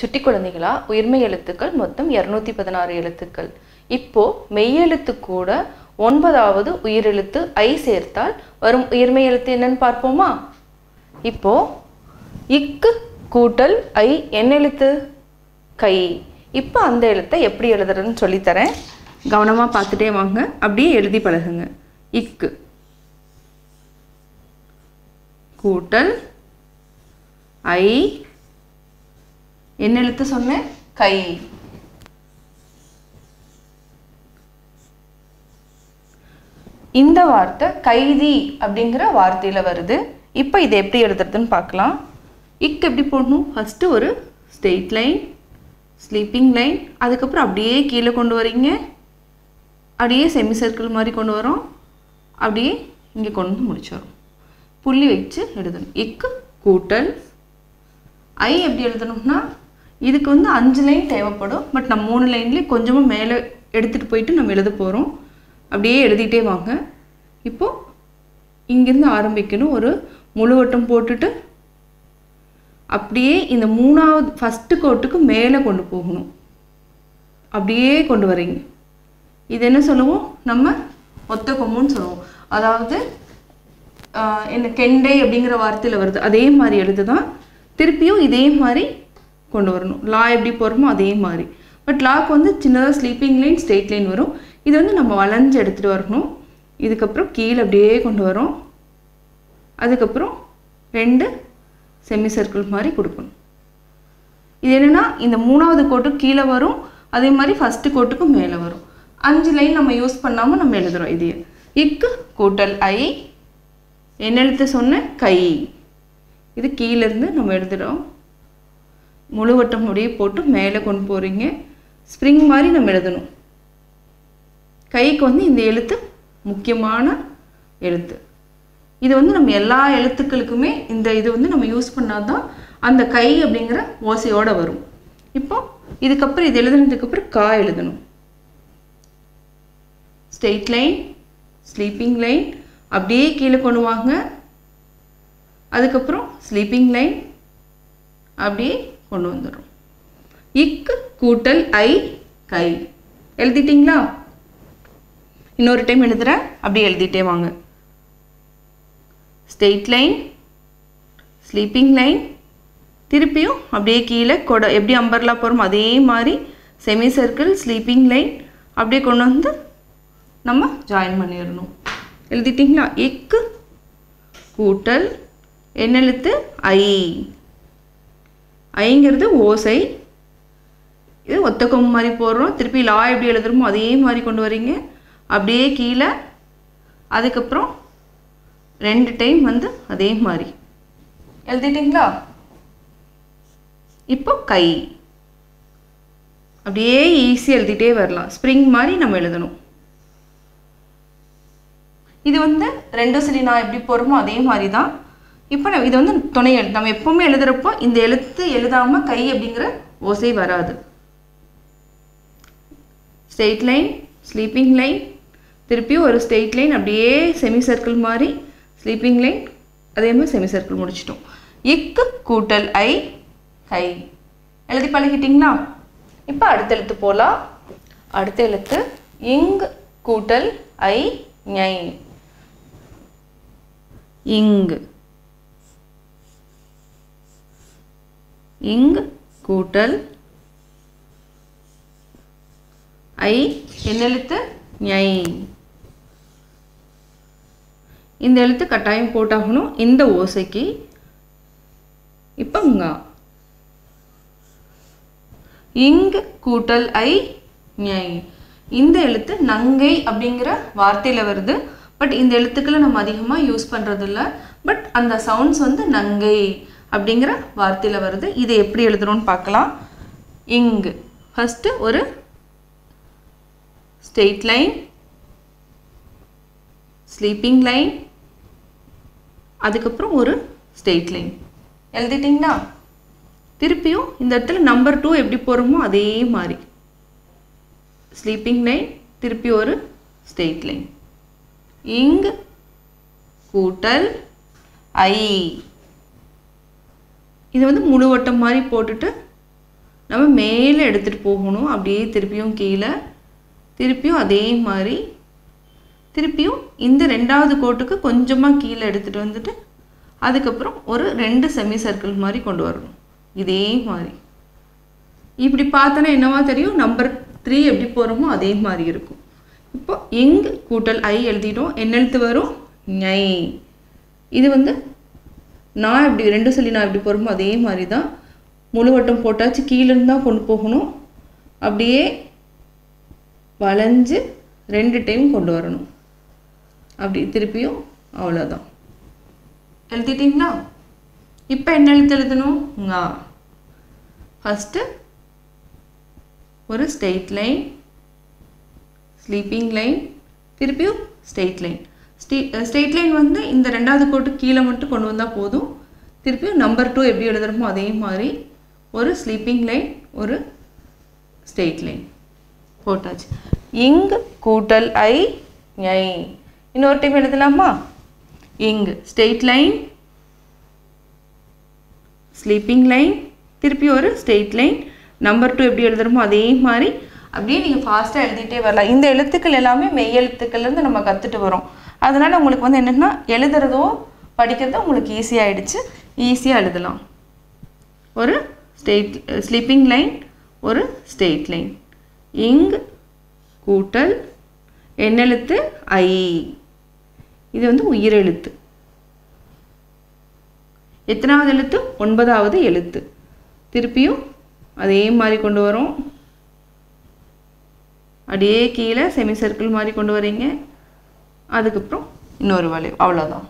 சுட்டி குழந்தைகளா உயிர்மை எழுத்துக்கள் மொத்தம் இரநூத்தி பதினாறு எழுத்துக்கள் இப்போ மெய்யெழுத்து கூட ஒன்பதாவது உயிரெழுத்து ஐ சேர்த்தால் வரும் உயிர்மை எழுத்து என்னன்னு பார்ப்போமா இப்போ இக்கு கூட்டல் ஐ என்ன எழுத்து கை இப்போ அந்த எழுத்தை எப்படி எழுதுறதுன்னு சொல்லித்தரேன் கவனமாக பார்த்துட்டே வாங்க அப்படியே எழுதி பழகுங்க இக்கு கூட்டல் ஐ என்ன எழுத்து சொன்னேன் கை இந்த வார்த்தை கைதி அப்படிங்கிற வார்த்தையில் வருது இப்போ இதை எப்படி எழுதுறதுன்னு பார்க்கலாம் இக்கு எப்படி போடணும் ஃபஸ்ட்டு ஒரு ஸ்ட்ரெயிட் லைன் ஸ்லீப்பிங் லைன் அதுக்கப்புறம் அப்படியே கீழே கொண்டு வரீங்க அப்படியே செமி சர்க்கிள் மாதிரி கொண்டு வரோம் அப்படியே இங்கே கொண்டு வந்து முடிச்சிடும் புள்ளி வச்சு எழுதணும் இக்கு கூட்டல் ஐ எப்படி எழுதணும்னா இதுக்கு வந்து அஞ்சு லைன் தேவைப்படும் பட் நம்ம மூணு லைன்லேயே கொஞ்சமாக மேலே எடுத்துகிட்டு போயிட்டு நம்ம எழுத போகிறோம் அப்படியே எழுதிட்டே வாங்க இப்போது இங்கேருந்து ஆரம்பிக்கணும் ஒரு முழு வட்டம் போட்டுட்டு அப்படியே இந்த மூணாவது ஃபஸ்ட்டு கோட்டுக்கு மேலே கொண்டு போகணும் அப்படியே கொண்டு வரீங்க இது என்ன சொல்லுவோம் நம்ம ஒத்த கொம்புன்னு சொல்லுவோம் அதாவது ஆஹ், என்ன கெண்டை அப்படிங்கிற வார்த்தையில் வருது அதே மாதிரி எழுது தான் திருப்பியும் இதே மாதிரி கொண்டு வரணும் லா எப்படி போகிறோமோ அதே மாதிரி பட் லாக்கு வந்து சின்னதாக ஸ்லீப்பிங் லைன் ஸ்ட்ரெயிட் லைன் வரும் இது வந்து நம்ம வளைஞ்சு எடுத்துகிட்டு வரணும் இதுக்கப்புறம் கீழே அப்படியே கொண்டு வரோம் அதுக்கப்புறம் ரெண்டு செமி சர்க்கிள் மாதிரி கொடுக்கணும் இது என்னென்னா இந்த மூணாவது கோட்டுக்கு கீழே வரும் அதே மாதிரி ஃபஸ்ட்டு கோட்டுக்கும் மேலே வரும் அஞ்சு லைன் நம்ம யூஸ் பண்ணாமல் நம்ம எழுதுறோம் இதையே இக்கு கூட்டல் ஐ என்ன எழுத்து சொன்ன கை இது கீழேருந்து நம்ம எழுதுகிறோம் முழு வட்டம் அப்படியே போட்டு மேலே கொண்டு போகிறீங்க ஸ்ப்ரிங் மாதிரி நம்ம எழுதணும் கைக்கு வந்து இந்த எழுத்து முக்கியமான எழுத்து இது வந்து நம்ம எல்லா எழுத்துக்களுக்குமே இந்த இது வந்து நம்ம யூஸ் பண்ணாதான் அந்த கை அப்படிங்கிற ஓசையோட வரும் இப்போ இதுக்கப்புறம் இது எழுதுனதுக்கப்புறம் கா எழுதணும் ஸ்ட்ரெயிட் லைன் ஸ்லீப்பிங் லைன் அப்படியே கீழே கொண்டு வாங்க அதுக்கப்புறம் ஸ்லீப்பிங் லைன் அப்படியே கொண்டு வந்துடும் இக்கு கூட்டல் ஐ கை எழுதிட்டிங்களா இன்னொரு டைம் எழுதுகிறேன் அப்படியே எழுதிட்டே வாங்க ஸ்ட்ரெயிட் லைன் ஸ்லீப்பிங் லைன் திருப்பியும் அப்படியே கீழே கொடை எப்படி அம்பர்லா போகிறோமோ அதே மாதிரி செமி சர்க்கிள் ஸ்லீப்பிங் லைன் அப்படியே கொண்டு வந்து நம்ம ஜாயின் பண்ணிடணும் எழுதிட்டிங்களா இக்கு கூட்டல் என்ன எழுத்து ஐ ஐங்கிறது ஓசை இது ஒத்த கொம்பு மாதிரி போடுறோம் திருப்பி லா எப்படி எழுதுறோமோ அதே மாதிரி கொண்டு வரீங்க அப்படியே கீழே அதுக்கப்புறம் ரெண்டு டைம் வந்து அதே மாதிரி எழுதிட்டிங்களா இப்போ கை அப்படியே ஈஸியாக எழுதிட்டே வரலாம் ஸ்ப்ரிங் மாதிரி நம்ம எழுதணும் இது வந்து ரெண்டு சிலி நான் எப்படி போடுறோமோ அதே மாதிரி தான் இப்போ நம்ம இது வந்து துணை எழுத்து நம்ம எப்பவுமே எழுதுறப்போ இந்த எழுத்து எழுதாமல் கை அப்படிங்கிற ஓசை வராது ஸ்ட்ரெயிட் லைன் ஸ்லீப்பிங் லைன் திருப்பியும் ஒரு ஸ்ட்ரெயிட் லைன் அப்படியே செமி சர்க்கிள் மாதிரி ஸ்லீப்பிங் லைன் அதே மாதிரி செமி சர்க்கிள் முடிச்சிட்டோம் இக்கு கூட்டல் ஐ கை எழுதி பழகிட்டீங்களா இப்போ அடுத்த எழுத்து போகலாம் அடுத்த எழுத்து இங் கூட்டல் ஐ ஞை இங் இங் கூட்டல் ஐ என்ன எழுத்து ஞை இந்த எழுத்து கட்டாயம் போட்டாகணும் இந்த ஓசைக்கு இப்போ ங்க இங் கூட்டல் ஐ ஞை இந்த எழுத்து நங்கை அப்படிங்கிற வார்த்தையில் வருது பட் இந்த எழுத்துக்களை நம்ம அதிகமாக யூஸ் பண்ணுறதில்ல பட் அந்த சவுண்ட்ஸ் வந்து நங்கை அப்படிங்கிற வார்த்தையில் வருது இதை எப்படி எழுதுறோம்னு பார்க்கலாம் இங் ஃபஸ்ட்டு ஒரு ஸ்ட்ரெயிட் லைன் ஸ்லீப்பிங் லைன் அதுக்கப்புறம் ஒரு ஸ்ட்ரெயிட் லைன் எழுதிட்டிங்களா திருப்பியும் இந்த இடத்துல நம்பர் டூ எப்படி போகிறோமோ அதே மாதிரி ஸ்லீப்பிங் லைன் திருப்பி ஒரு ஸ்ட்ரெயிட் லைன் இங் கூட்டல் ஐ இது வந்து முழு வட்டம் மாதிரி போட்டுட்டு நம்ம மேலே எடுத்துகிட்டு போகணும் அப்படியே திருப்பியும் கீழே திருப்பியும் அதே மாதிரி திருப்பியும் இந்த ரெண்டாவது கோட்டுக்கு கொஞ்சமாக கீழே எடுத்துகிட்டு வந்துட்டு அதுக்கப்புறம் ஒரு ரெண்டு செமி சர்க்கிள் மாதிரி கொண்டு வரணும் இதே மாதிரி இப்படி பார்த்தோன்னா என்னவா தெரியும் நம்பர் த்ரீ எப்படி போகிறோமோ அதே மாதிரி இருக்கும் இப்போ எங் கூட்டல் ஐ எழுதிட்டோம் என்ன எழுத்து வரும் ñை இது வந்து நான் இப்படி ரெண்டு சொல்லி நான் இப்படி போகிறோமோ அதே மாதிரி தான் முழுவட்டம் போட்டாச்சு கீழேருந்து தான் கொண்டு போகணும் அப்படியே வளைஞ்சு ரெண்டு டைம் கொண்டு வரணும் அப்படி திருப்பியும் அவ்வளோதான் எழுதிட்டிங்களா இப்போ என்ன எழுத்து எழுதணும் ஙா ஃபஸ்ட்டு ஒரு ஸ்ட்ரெயிட் லைன் ஸ்லீப்பிங் லைன் திருப்பியும் straight line stay straight line வந்து இந்த ரெண்டாவது கோட்டு கீழே மட்டும் கொண்டு வந்தால் போதும் திருப்பியும் நம்பர் டூ எப்படி எழுதுறோமோ அதே மாதிரி ஒரு ஸ்லீப்பிங் லைன் ஒரு ஸ்ட்ரெயிட் லைன் போட்டாச்சு இங் கூட்டல் ஐ ஐ இன்னொரு டைம் எழுதலாமா இங் ஸ்ட்ரெயிட் லைன் ஸ்லீப்பிங் லைன் திருப்பி ஒரு ஸ்ட்ரெயிட் லைன் நம்பர் டூ எப்படி எழுதுறோமோ அதே மாதிரி அப்படியே நீங்கள் ஃபாஸ்ட்டாக எழுதிட்டே வரலாம் இந்த எழுத்துக்கள் எல்லாமே மெய் எழுத்துக்கள்லேருந்து நம்ம கற்றுட்டு வரோம் அதனால் உங்களுக்கு வந்து என்னென்னா எழுதுறதோ படிக்கிறதோ உங்களுக்கு ஈஸியாகிடுச்சு ஈஸியாக எழுதலாம் ஒரு ஸ்ட்ரெயிட் ஸ்லீப்பிங் லைன் ஒரு ஸ்ட்ரெயிட் லைன் இங் கூட்டல் எண்ணெழுத்து ஐ இது வந்து உயிரெழுத்து எத்தனாவது எழுத்து ஒன்பதாவது எழுத்து திருப்பியும் அதே மாதிரி கொண்டு வரோம் அப்படியே கீழே செமி சர்க்கிள் மாதிரி கொண்டு வரீங்க அதுக்கப்புறம் இன்னொரு வளைவு அவ்வளோதான்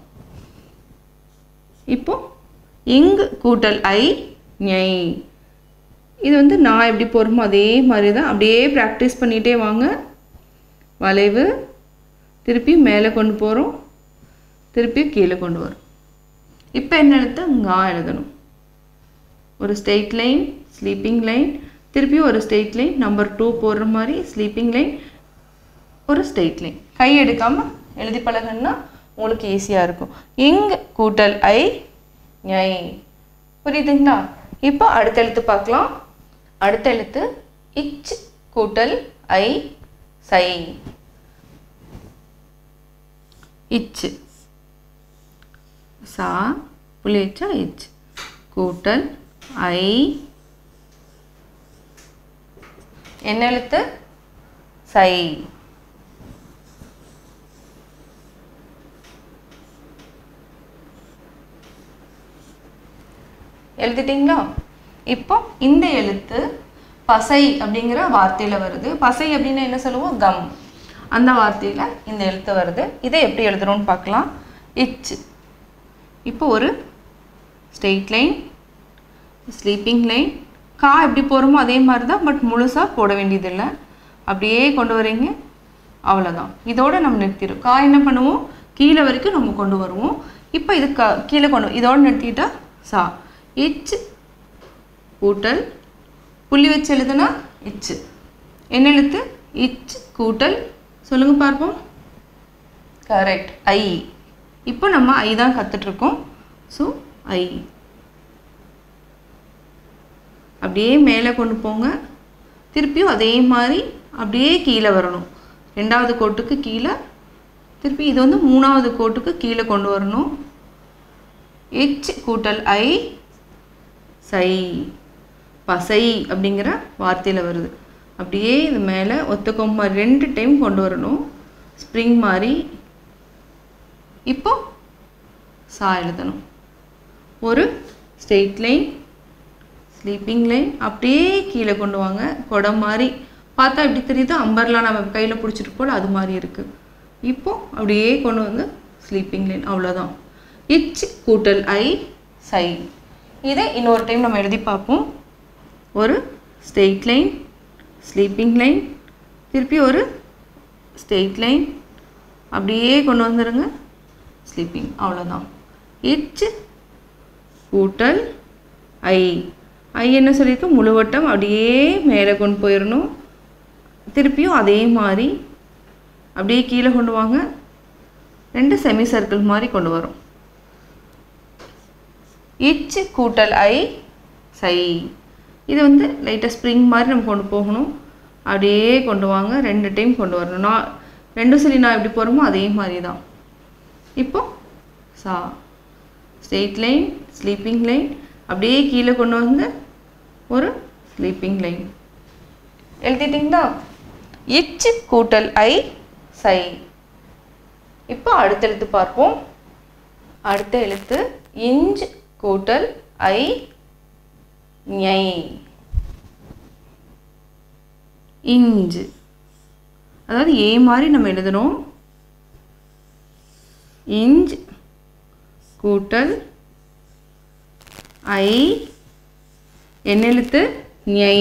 இப்போ இங் கூட்டல் ஐ ñை இது வந்து நான் எப்படி போகிறோமோ அதே மாதிரி தான் அப்படியே ப்ராக்டிஸ் பண்ணிகிட்டே வாங்க வளைவு திருப்பி மேலே கொண்டு போகிறோம் திருப்பி கீழே கொண்டு வரும் இப்போ என்ன எழுத்து ngா எழுதணும் ஒரு ஸ்ட்ரெயிட் லைன் ஸ்லீப்பிங் லைன் திருப்பி ஒரு ஸ்ட்ரெயிட் லைன் நம்பர் டூ போடுற மாதிரி ஸ்லீப்பிங் லைன் ஒரு ஸ்ட்ரெயிட் லைன் கை எடுக்காமல் எழுதி பழகுன்னா உங்களுக்கு ஈஸியாக இருக்கும் இங் கூட்டல் ஐ ñை புரியுதுங்களா இப்போ அடுத்த எழுத்து பார்க்கலாம் அடுத்த எழுத்து இச் கூட்டல் ஐ சை இச்சு சா புள்ளி வச்சா இச் கூட்டல் ஐ என்ன எழுத்து சை எழுதிட்டீங்களா இப்போ இந்த எழுத்து பசை அப்படிங்கிற வார்த்தையில் வருது பசை அப்படின்னு என்ன சொல்லுவோம் கம் அந்த வார்த்தையில் இந்த எழுத்து வருது இதை எப்படி எழுதுறோம்னு பார்க்கலாம் இச்சு இப்போ ஒரு ஸ்ட்ரெயிட் லைன் ஸ்லீப்பிங் லைன் கா எப்படி போகிறோமோ அதே மாதிரி தான் பட் முழுசாக போட வேண்டியதில்லை அப்படியே கொண்டு வரீங்க அவ்வளோதான் இதோட நம்ம நிறுத்திடும் கா என்ன பண்ணுவோம் கீழே வரைக்கும் நம்ம கொண்டு வருவோம் இப்போ இது க கீழே கொண்டு இதோட நிறுத்திட்டா சா இச் கூட்டல் புள்ளி வச்சு எழுதுனா இச்சு என்ன எழுத்து இச் கூட்டல் சொல்லுங்க பார்ப்போம் கரெக்ட் ஐ இப்போ நம்ம ஐ தான் கற்றுட்ருக்கோம் ஸோ ஐ அப்படியே மேலே கொண்டு போங்க திருப்பியும் அதே மாதிரி அப்படியே கீழே வரணும் ரெண்டாவது கோட்டுக்கு கீழே திருப்பி இது வந்து மூணாவது கோட்டுக்கு கீழே கொண்டு வரணும் எச் கூட்டல் ஐ சை பசை அப்படிங்கிற வார்த்தையில் வருது அப்படியே இது மேலே ஒத்த கொம்பு ரெண்டு டைம் கொண்டு வரணும் ஸ்ப்ரிங் மாதிரி இப்போ சா எழுதணும் ஒரு ஸ்ட்ரெயிட் லைன் ஸ்லீப்பிங் லைன் அப்படியே கீழே கொண்டு வாங்க குடம் மாதிரி பார்த்தா எப்படி தெரியுது அம்பர்லாம் நம்ம கையில் பிடிச்சிட்டு போல அது மாதிரி இருக்குது இப்போ அப்படியே கொண்டு வந்து ஸ்லீப்பிங் லைன் அவ்வளோதான் இச் கூட்டல் ஐ சை இதை இன்னொரு டைம் நம்ம எழுதி பார்ப்போம் ஒரு ஸ்ட்ரெயிட் லைன் ஸ்லீப்பிங் லைன் திருப்பி ஒரு ஸ்ட்ரெயிட் லைன் அப்படியே கொண்டு வந்துடுங்க ஸ்லீப்பிங் அவ்வளோதான் இச் கூட்டல் ஐ ஐ என்ன சொல்லியிருக்கு முழுவட்டம் அப்படியே மேலே கொண்டு போயிடணும் திருப்பியும் அதே மாதிரி அப்படியே கீழே கொண்டு வாங்க ரெண்டு செமி சர்க்கிள் மாதிரி கொண்டு வரும் இச் கூட்டல் ஐ சை இது வந்து லைட்டாக ஸ்ப்ரிங் மாதிரி நம்ம கொண்டு போகணும் அப்படியே கொண்டு வாங்க ரெண்டு டைம் கொண்டு வரணும் நான் ரெண்டு சொல்லி நான் எப்படி போகிறோமோ அதே மாதிரி தான் இப்போ சா ஸ்ட்ரெயிட் லைன் ஸ்லீப்பிங் லைன் அப்படியே கீழே கொண்டு வந்து ஒரு ஸ்லீப்பிங் லைன் எழுதிட்டிங்களா இச் கூட்டல் ஐ சை இப்போ அடுத்த எழுத்து பார்ப்போம் அடுத்த எழுத்து இஞ்ச் கூட்டல் ஐ ஞை இஞ்சு அதாவது ஏ மாதிரி நம்ம எழுதணும் இஞ்ச் கூட்டல் ஐ என்ன எழுத்து ஞை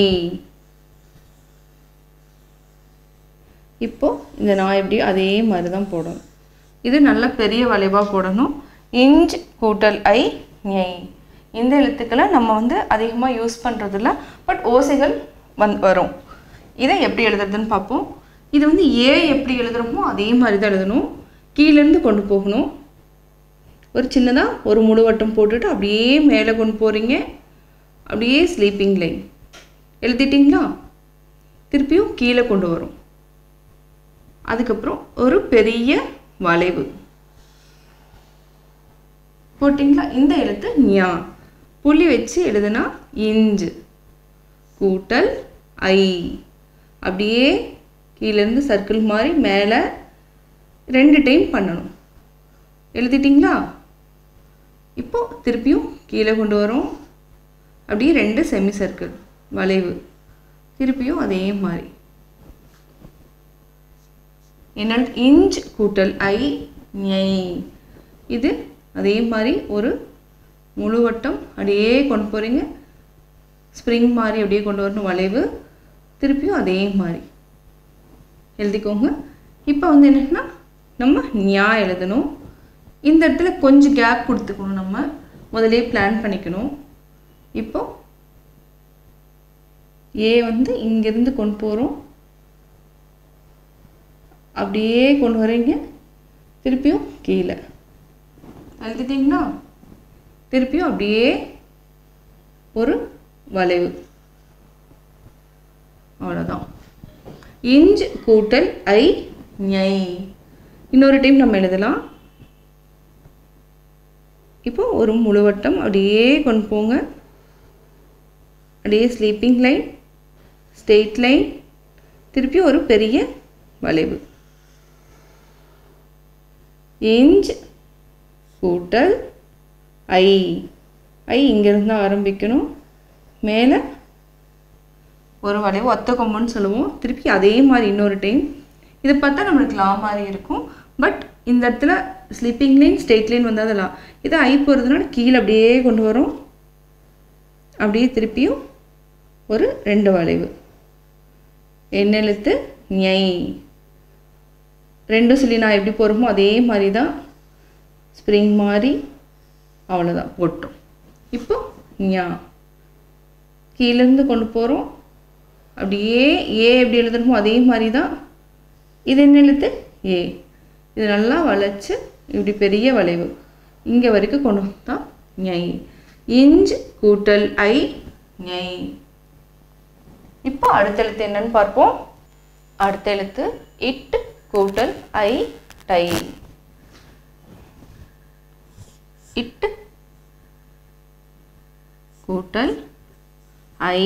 இப்போ இந்த நான் எப்படி அதே மாதிரி தான் போடணும் இது நல்ல பெரிய வளைவாக போடணும் இஞ்ச் கூட்டல் ஐ ஞை இந்த எழுத்துக்களை நம்ம வந்து அதிகமாக யூஸ் பண்ணுறதில்ல பட் ஓசைகள் வந் வரும் இதை எப்படி எழுதுறதுன்னு பார்ப்போம் இது வந்து ஏ எப்படி எழுதுறோமோ அதே மாதிரி தான் எழுதணும் கீழேருந்து கொண்டு போகணும் ஒரு சின்னதாக ஒரு முழுவட்டம் போட்டுட்டு அப்படியே மேலே கொண்டு போகிறீங்க அப்படியே ஸ்லீப்பிங் லைன் எழுதிட்டிங்களா திருப்பியும் கீழே கொண்டு வரும் அதுக்கப்புறம் ஒரு பெரிய வளைவு போட்டிங்களா இந்த எழுத்து ஞா புள்ளி வச்சு எழுதுனா இஞ்சு கூட்டல் ஐ அப்படியே கீழேருந்து சர்க்கிள் மாதிரி மேலே ரெண்டு டைம் பண்ணணும் எழுதிட்டிங்களா இப்போ திருப்பியும் கீழே கொண்டு வரோம் அப்படியே ரெண்டு செமி சர்க்கிள் வளைவு திருப்பியும் அதே மாதிரி என்ன இன்ச் கூட்டல் ஐ ஞை இது அதே மாதிரி ஒரு முழுவட்டம் அப்படியே கொண்டு போகிறீங்க ஸ்ப்ரிங் மாதிரி அப்படியே கொண்டு வரணும் வளைவு திருப்பியும் அதே மாதிரி எழுதிக்கோங்க இப்போ வந்து என்னன்னா நம்ம ஞா எழுதணும் இந்த இடத்துல கொஞ்சம் கேப் கொடுத்துக்கணும் நம்ம முதலே பிளான் பண்ணிக்கணும் இப்போ ஏ வந்து இங்கேருந்து கொண்டு போகிறோம் அப்படியே கொண்டு வரீங்க திருப்பியும் கீழே எழுதிட்டிங்களா திருப்பியும் அப்படியே ஒரு வளைவு அவ்வளோதான் இஞ்ச் கூட்டல் ஐ ஞை இன்னொரு டைம் நம்ம எழுதலாம் இப்போ ஒரு முழுவட்டம் அப்படியே கொண்டு போங்க அப்படியே ஸ்லீப்பிங் லைன் ஸ்ட்ரெயிட் லைன் திருப்பி ஒரு பெரிய வளைவு இஞ்ச் கூட்டல் ஐ ஐ இங்கேருந்து ஆரம்பிக்கணும் மேலே ஒரு வளைவு ஒத்த கொம்புன்னு சொல்லுவோம் திருப்பி அதே மாதிரி இன்னொரு டைம் இதை பார்த்தா நம்மளுக்கு லா மாதிரி இருக்கும் பட் இந்த இடத்துல ஸ்லீப்பிங் லைன் ஸ்ட்ரெயிட் லைன் வந்தால் லா இது ஐ போகிறதுனால கீழே அப்படியே கொண்டு வரும் அப்படியே திருப்பியும் ஒரு ரெண்டு வளைவு எண்ணெழுத்து ஞை ரெண்டும் சொல்லி நான் எப்படி போகிறோமோ அதே மாதிரி தான் ஸ்ப்ரிங் மாதிரி அவ்வளோதான் போட்டோம் இப்போ ஞா கீழேருந்து கொண்டு போகிறோம் அப்படியே ஏ எப்படி எழுதணுமோ அதே மாதிரி தான் இது என்ன எழுத்து ஏ இது நல்லா வளைச்சு இப்படி பெரிய வளைவு இங்கே வரைக்கும் கொண்டு வந்தா ஞை இஞ்ச் கூட்டல் ஐ ஞை இப்போ அடுத்த எழுத்து என்னன்னு பார்ப்போம் அடுத்த எழுத்து இட் கூட்டல் ஐ டை இட் கூட்டல் ஐ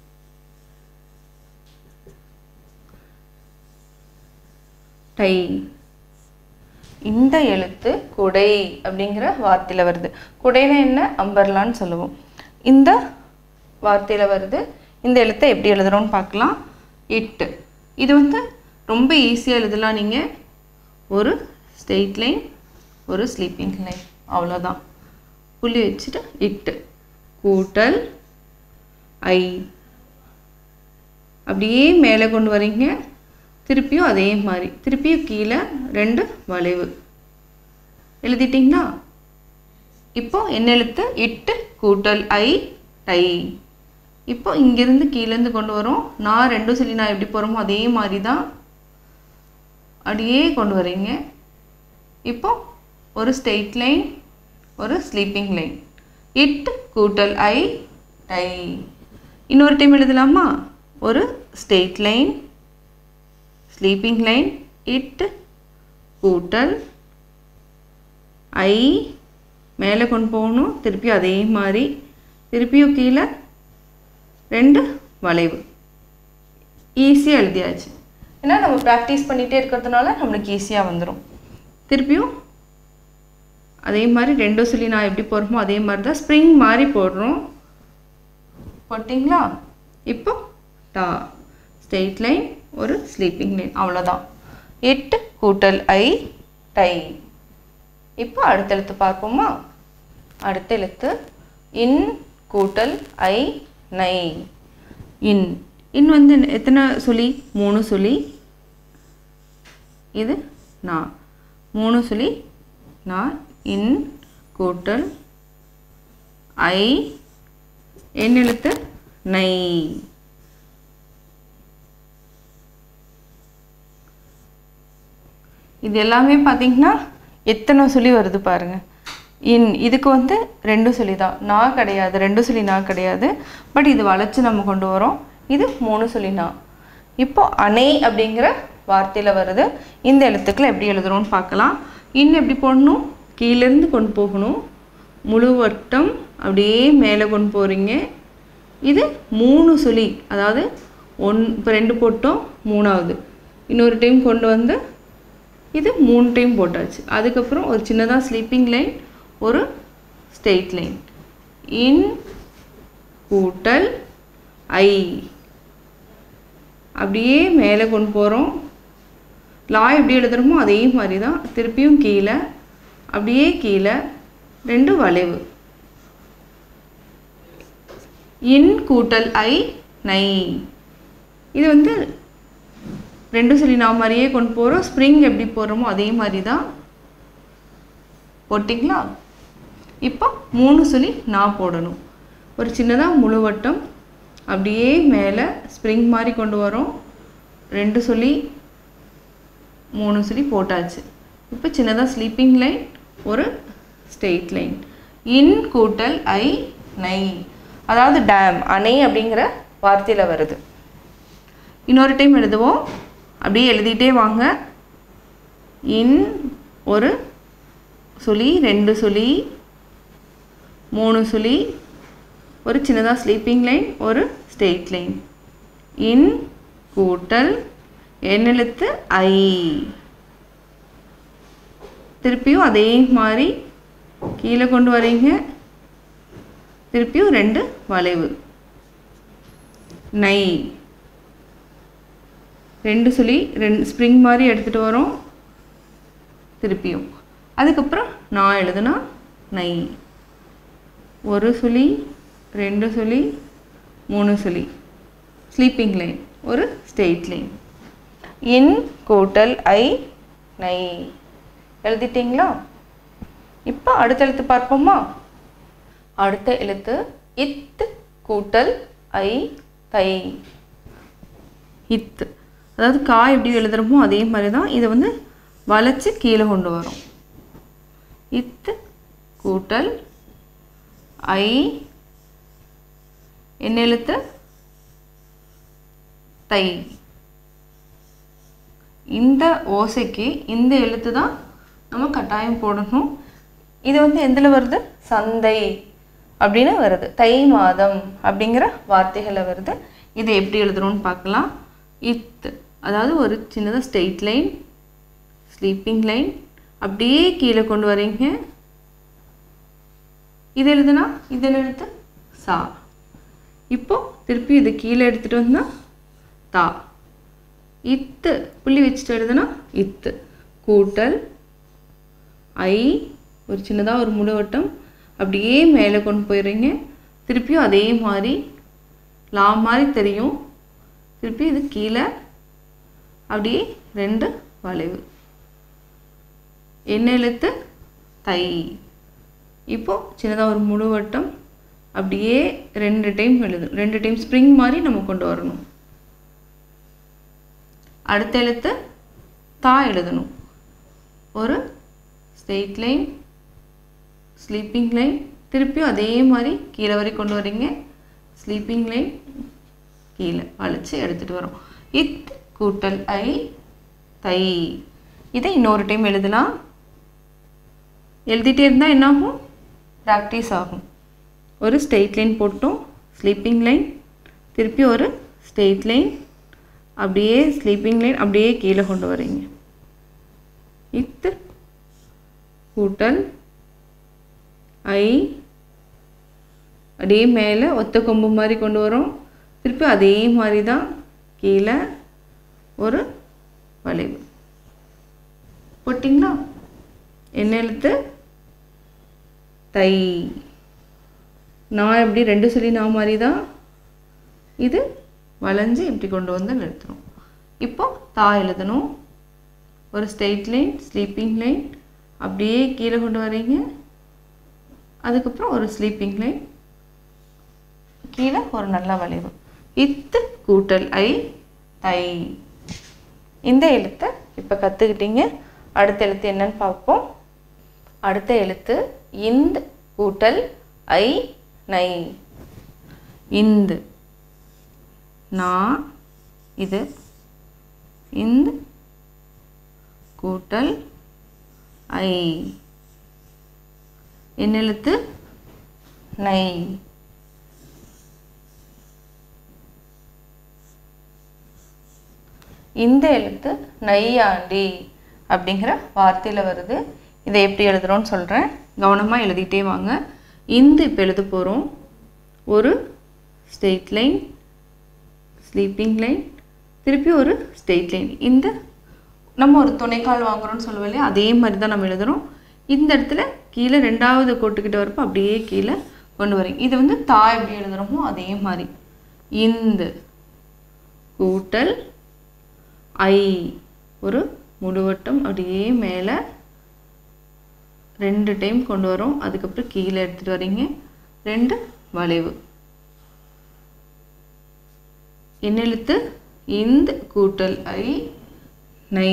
டை இந்த எழுத்து குடை அப்படிங்கிற வார்த்தையில் வருது குடைனா என்ன அம்பர்லான்னு சொல்லுவோம் இந்த வார்த்தையில் வருது இந்த எழுத்தை எப்படி எழுதுறோம்னு பார்க்கலாம் இட்டு இது வந்து ரொம்ப ஈஸியாக எழுதலாம் நீங்கள் ஒரு ஸ்ட்ரெயிட் லைன் ஒரு ஸ்லீப்பிங் லைன் அவ்வளோதான் புள்ளி வச்சுட்டு இட்டு கூட்டல் ஐ அப்படியே மேலே கொண்டு வரீங்க திருப்பியும் அதே மாதிரி திருப்பியும் கீழே ரெண்டு வளைவு எழுதிட்டிங்களா இப்போ என்ன எழுத்து இட்டு கூட்டல் ஐ டை இப்போ இங்கேருந்து கீழேருந்து கொண்டு வரோம் நான் ரெண்டும் சொல்லி நான் எப்படி போகிறோமோ அதே மாதிரி தான் அப்படியே கொண்டு வரீங்க இப்போ ஒரு ஸ்ட்ரெயிட் லைன் ஒரு ஸ்லீப்பிங் லைன் இட் கூட்டல் ஐ டை இன்னொரு டைம் எழுதலாமா ஒரு ஸ்ட்ரெயிட் லைன் ஸ்லீப்பிங் லைன் இட் கூட்டல் ஐ மேலே கொண்டு போகணும் திருப்பி அதே மாதிரி திருப்பியும் கீழே ரெண்டு வளைவு ஈஸியாக எழுதியாச்சு ஏன்னா நம்ம ப்ராக்டிஸ் பண்ணிகிட்டே இருக்கிறதுனால நம்மளுக்கு ஈஸியாக வந்துடும் திருப்பியும் அதே மாதிரி ரெண்டும் சொல்லி நான் எப்படி போடுறோமோ அதே மாதிரி தான் ஸ்ப்ரிங் மாதிரி போடுறோம் போட்டிங்களா இப்போ டா ஸ்ட்ரெயிட் லைன் ஒரு ஸ்லீப்பிங் லைன் அவ்வளோதான் எட்டு கூட்டல் ஐ டை இப்போ அடுத்த எழுத்து பார்ப்போமா அடுத்த எழுத்து இன் கூட்டல் ஐ நை இன் இன் வந்து எத்தனை சொல்லி மூணு சொல்லி இது நான் மூணு சொல்லி நான் இன் கூட்டல் ஐ என் எழுத்து நை இது எல்லாமே பார்த்தீங்கன்னா எத்தனை சொல்லி வருது பாருங்க இன் இதுக்கு வந்து ரெண்டு சொல்லி தான் நான் கிடையாது ரெண்டு சொல்லி நான் கிடையாது பட் இது வளைச்சு நம்ம கொண்டு வரோம் இது மூணு சொல்லி நான் இப்போ அணை அப்படிங்கிற வார்த்தையில் வருது இந்த எழுத்துக்களை எப்படி எழுதுறோம்னு பார்க்கலாம் இன் எப்படி போடணும் கீழேருந்து கொண்டு போகணும் முழு வட்டம் அப்படியே மேலே கொண்டு போகிறீங்க இது மூணு சுழி அதாவது ஒன் இப்போ ரெண்டு போட்டோம் மூணாவது இன்னொரு டைம் கொண்டு வந்து இது மூணு டைம் போட்டாச்சு அதுக்கப்புறம் ஒரு சின்னதாக ஸ்லீப்பிங் லைன் ஒரு ஸ்ட்ரெயிட் லைன் இன் கூட்டல் ஐ அப்படியே மேலே கொண்டு போகிறோம் லா எப்படி எழுதுறோமோ அதே மாதிரி தான் திருப்பியும் கீழே அப்படியே கீழே ரெண்டு வளைவு இன் கூட்டல் ஐ நை இது வந்து ரெண்டு சொல்லி நான் மாதிரியே கொண்டு போகிறோம் ஸ்ப்ரிங் எப்படி போடுறோமோ அதே மாதிரி தான் போட்டிங்களா இப்போ மூணு சொல்லி நான் போடணும் ஒரு சின்னதாக முழுவட்டம் அப்படியே மேலே ஸ்ப்ரிங் மாதிரி கொண்டு வரோம் ரெண்டு சொல்லி மூணு சொல்லி போட்டாச்சு இப்போ சின்னதாக ஸ்லீப்பிங் லைன் ஒரு ஸ்ட்ரெயிட் லைன் இன் கூட்டல் ஐ நை அதாவது டேம் அணை அப்படிங்கிற வார்த்தையில் வருது இன்னொரு டைம் எழுதுவோம் அப்படியே எழுதிட்டே வாங்க இன் ஒரு சுழி ரெண்டு சுழி மூணு சுழி ஒரு சின்னதாக ஸ்லீப்பிங் லைன் ஒரு ஸ்ட்ரெயிட் லைன் இன் கூட்டல் எண்ணெழுத்து ஐ திருப்பியும் அதே மாதிரி கீழே கொண்டு வரீங்க திருப்பியும் ரெண்டு வளைவு நை ரெண்டு சுழி ரெண்டு ஸ்ப்ரிங் மாதிரி எடுத்துகிட்டு வரோம் திருப்பியும் அதுக்கப்புறம் நான் எழுதுனா நை ஒரு சுழி ரெண்டு சுழி மூணு சுழி ஸ்லீப்பிங் லைன் ஒரு ஸ்ட்ரெயிட் லைன் இன் கூட்டல் ஐ நை எழுதிட்டிங்களா இப்போ அடுத்த எழுத்து பார்ப்போமா அடுத்த எழுத்து இத் கூட்டல் ஐ தை இத்து அதாவது கா எப்படி எழுதுறோமோ அதே மாதிரி தான் இதை வந்து வளைச்சு கீழே கொண்டு வரும் இத்து கூட்டல் ஐ என்ன எழுத்து தை இந்த ஓசைக்கு இந்த எழுத்து தான் நம்ம கட்டாயம் போடணும் இது வந்து எதில் வருது சந்தை அப்படின்னு வருது தை மாதம் அப்படிங்கிற வார்த்தைகளில் வருது இதை எப்படி எழுதுறோம்னு பார்க்கலாம் இத் அதாவது ஒரு சின்னதாக ஸ்ட்ரெயிட் லைன் ஸ்லீப்பிங் லைன் அப்படியே கீழே கொண்டு வரீங்க இது எழுதுனா இது என்ன எழுத்து சா இப்போ திருப்பி இது கீழே எடுத்துகிட்டு வந்தால் தா இத்து புள்ளி வச்சுட்டு எழுதுனா இத்து கூட்டல் ஐ ஒரு சின்னதாக ஒரு முழுவட்டம் அப்படியே மேலே கொண்டு போயிடுறீங்க திருப்பியும் அதே மாதிரி லா மாதிரி தெரியும் திருப்பி இது கீழே அப்படியே ரெண்டு வளைவு என்ன எழுத்து தை இப்போ சின்னதாக ஒரு முழுவட்டம் அப்படியே ரெண்டு டைம் எழுது ரெண்டு டைம் ஸ்ப்ரிங் மாதிரி நம்ம கொண்டு வரணும் அடுத்த எழுத்து தா எழுதணும் ஒரு ஸ்ட்ரெயிட் லைன் ஸ்லீப்பிங் லைன் திருப்பியும் அதே மாதிரி கீழே வரை கொண்டு வரீங்க ஸ்லீப்பிங் லைன் கீழே வளைச்சு எடுத்துகிட்டு வரோம் இத் கூட்டல் ஐ தை இதை இன்னொரு டைம் எழுதலாம் எழுதிட்டே இருந்தால் என்னாகும் ப்ராக்டிஸ் ஆகும் ஒரு ஸ்ட்ரெயிட் லைன் போட்டோம் ஸ்லீப்பிங் லைன் திருப்பி ஒரு ஸ்ட்ரெயிட் லைன் அப்படியே ஸ்லீப்பிங் லைன் அப்படியே கீழே கொண்டு வரீங்க இத்து கூட்டல் ஐ அப்படியே மேலே ஒத்த கொம்பு மாதிரி கொண்டு வரோம் திருப்பி அதே மாதிரி தான் கீழே ஒரு வளைவு போட்டிங்களா என்ன எழுத்து தை நான் எப்படி ரெண்டு சொல்லி நான் மாதிரி தான் இது வளைஞ்சு இப்படி கொண்டு வந்து நிறுத்துறோம் இப்போ தா எழுதணும் ஒரு ஸ்ட்ரெயிட் லைன் ஸ்லீப்பிங் லைன் அப்படியே கீழே கொண்டு வரீங்க அதுக்கப்புறம் ஒரு ஸ்லீப்பிங் லைன் கீழே ஒரு நல்ல வளைவு இத்து கூட்டல் ஐ தை இந்த எழுத்தை இப்போ கற்றுக்கிட்டீங்க அடுத்த எழுத்து என்னன்னு பார்ப்போம் அடுத்த எழுத்து இந்த் கூட்டல் ஐ நை இந்து நான் இது இந்த் கூட்டல் ஐ என்ன எழுத்து நை இந்த எழுத்து நையாண்டி அப்படிங்கிற வார்த்தையில் வருது இதை எப்படி எழுதுறோன்னு சொல்கிறேன் கவனமாக எழுதிட்டே வாங்க இந்து இப்போ எழுத போகிறோம் ஒரு ஸ்ட்ரெயிட் லைன் ஸ்லீப்பிங் லைன் திருப்பி ஒரு ஸ்ட்ரெயிட் லைன் இந்த நம்ம ஒரு துணைக்கால் வாங்குறோம்னு சொல்லுவோம் இல்லையா அதே மாதிரி தான் நம்ம எழுதுகிறோம் இந்த இடத்துல கீழே ரெண்டாவது கோட்டுக்கிட்ட வரப்போ அப்படியே கீழே கொண்டு வரீங்க இது வந்து தா எப்படி எழுதுகிறோமோ அதே மாதிரி இந்த கூட்டல் ஐ ஒரு முடுவட்டம் அப்படியே மேலே ரெண்டு டைம் கொண்டு வரோம் அதுக்கப்புறம் கீழே எடுத்துகிட்டு வரீங்க ரெண்டு வளைவு என்ன எழுத்து இந்த கூட்டல் ஐ நை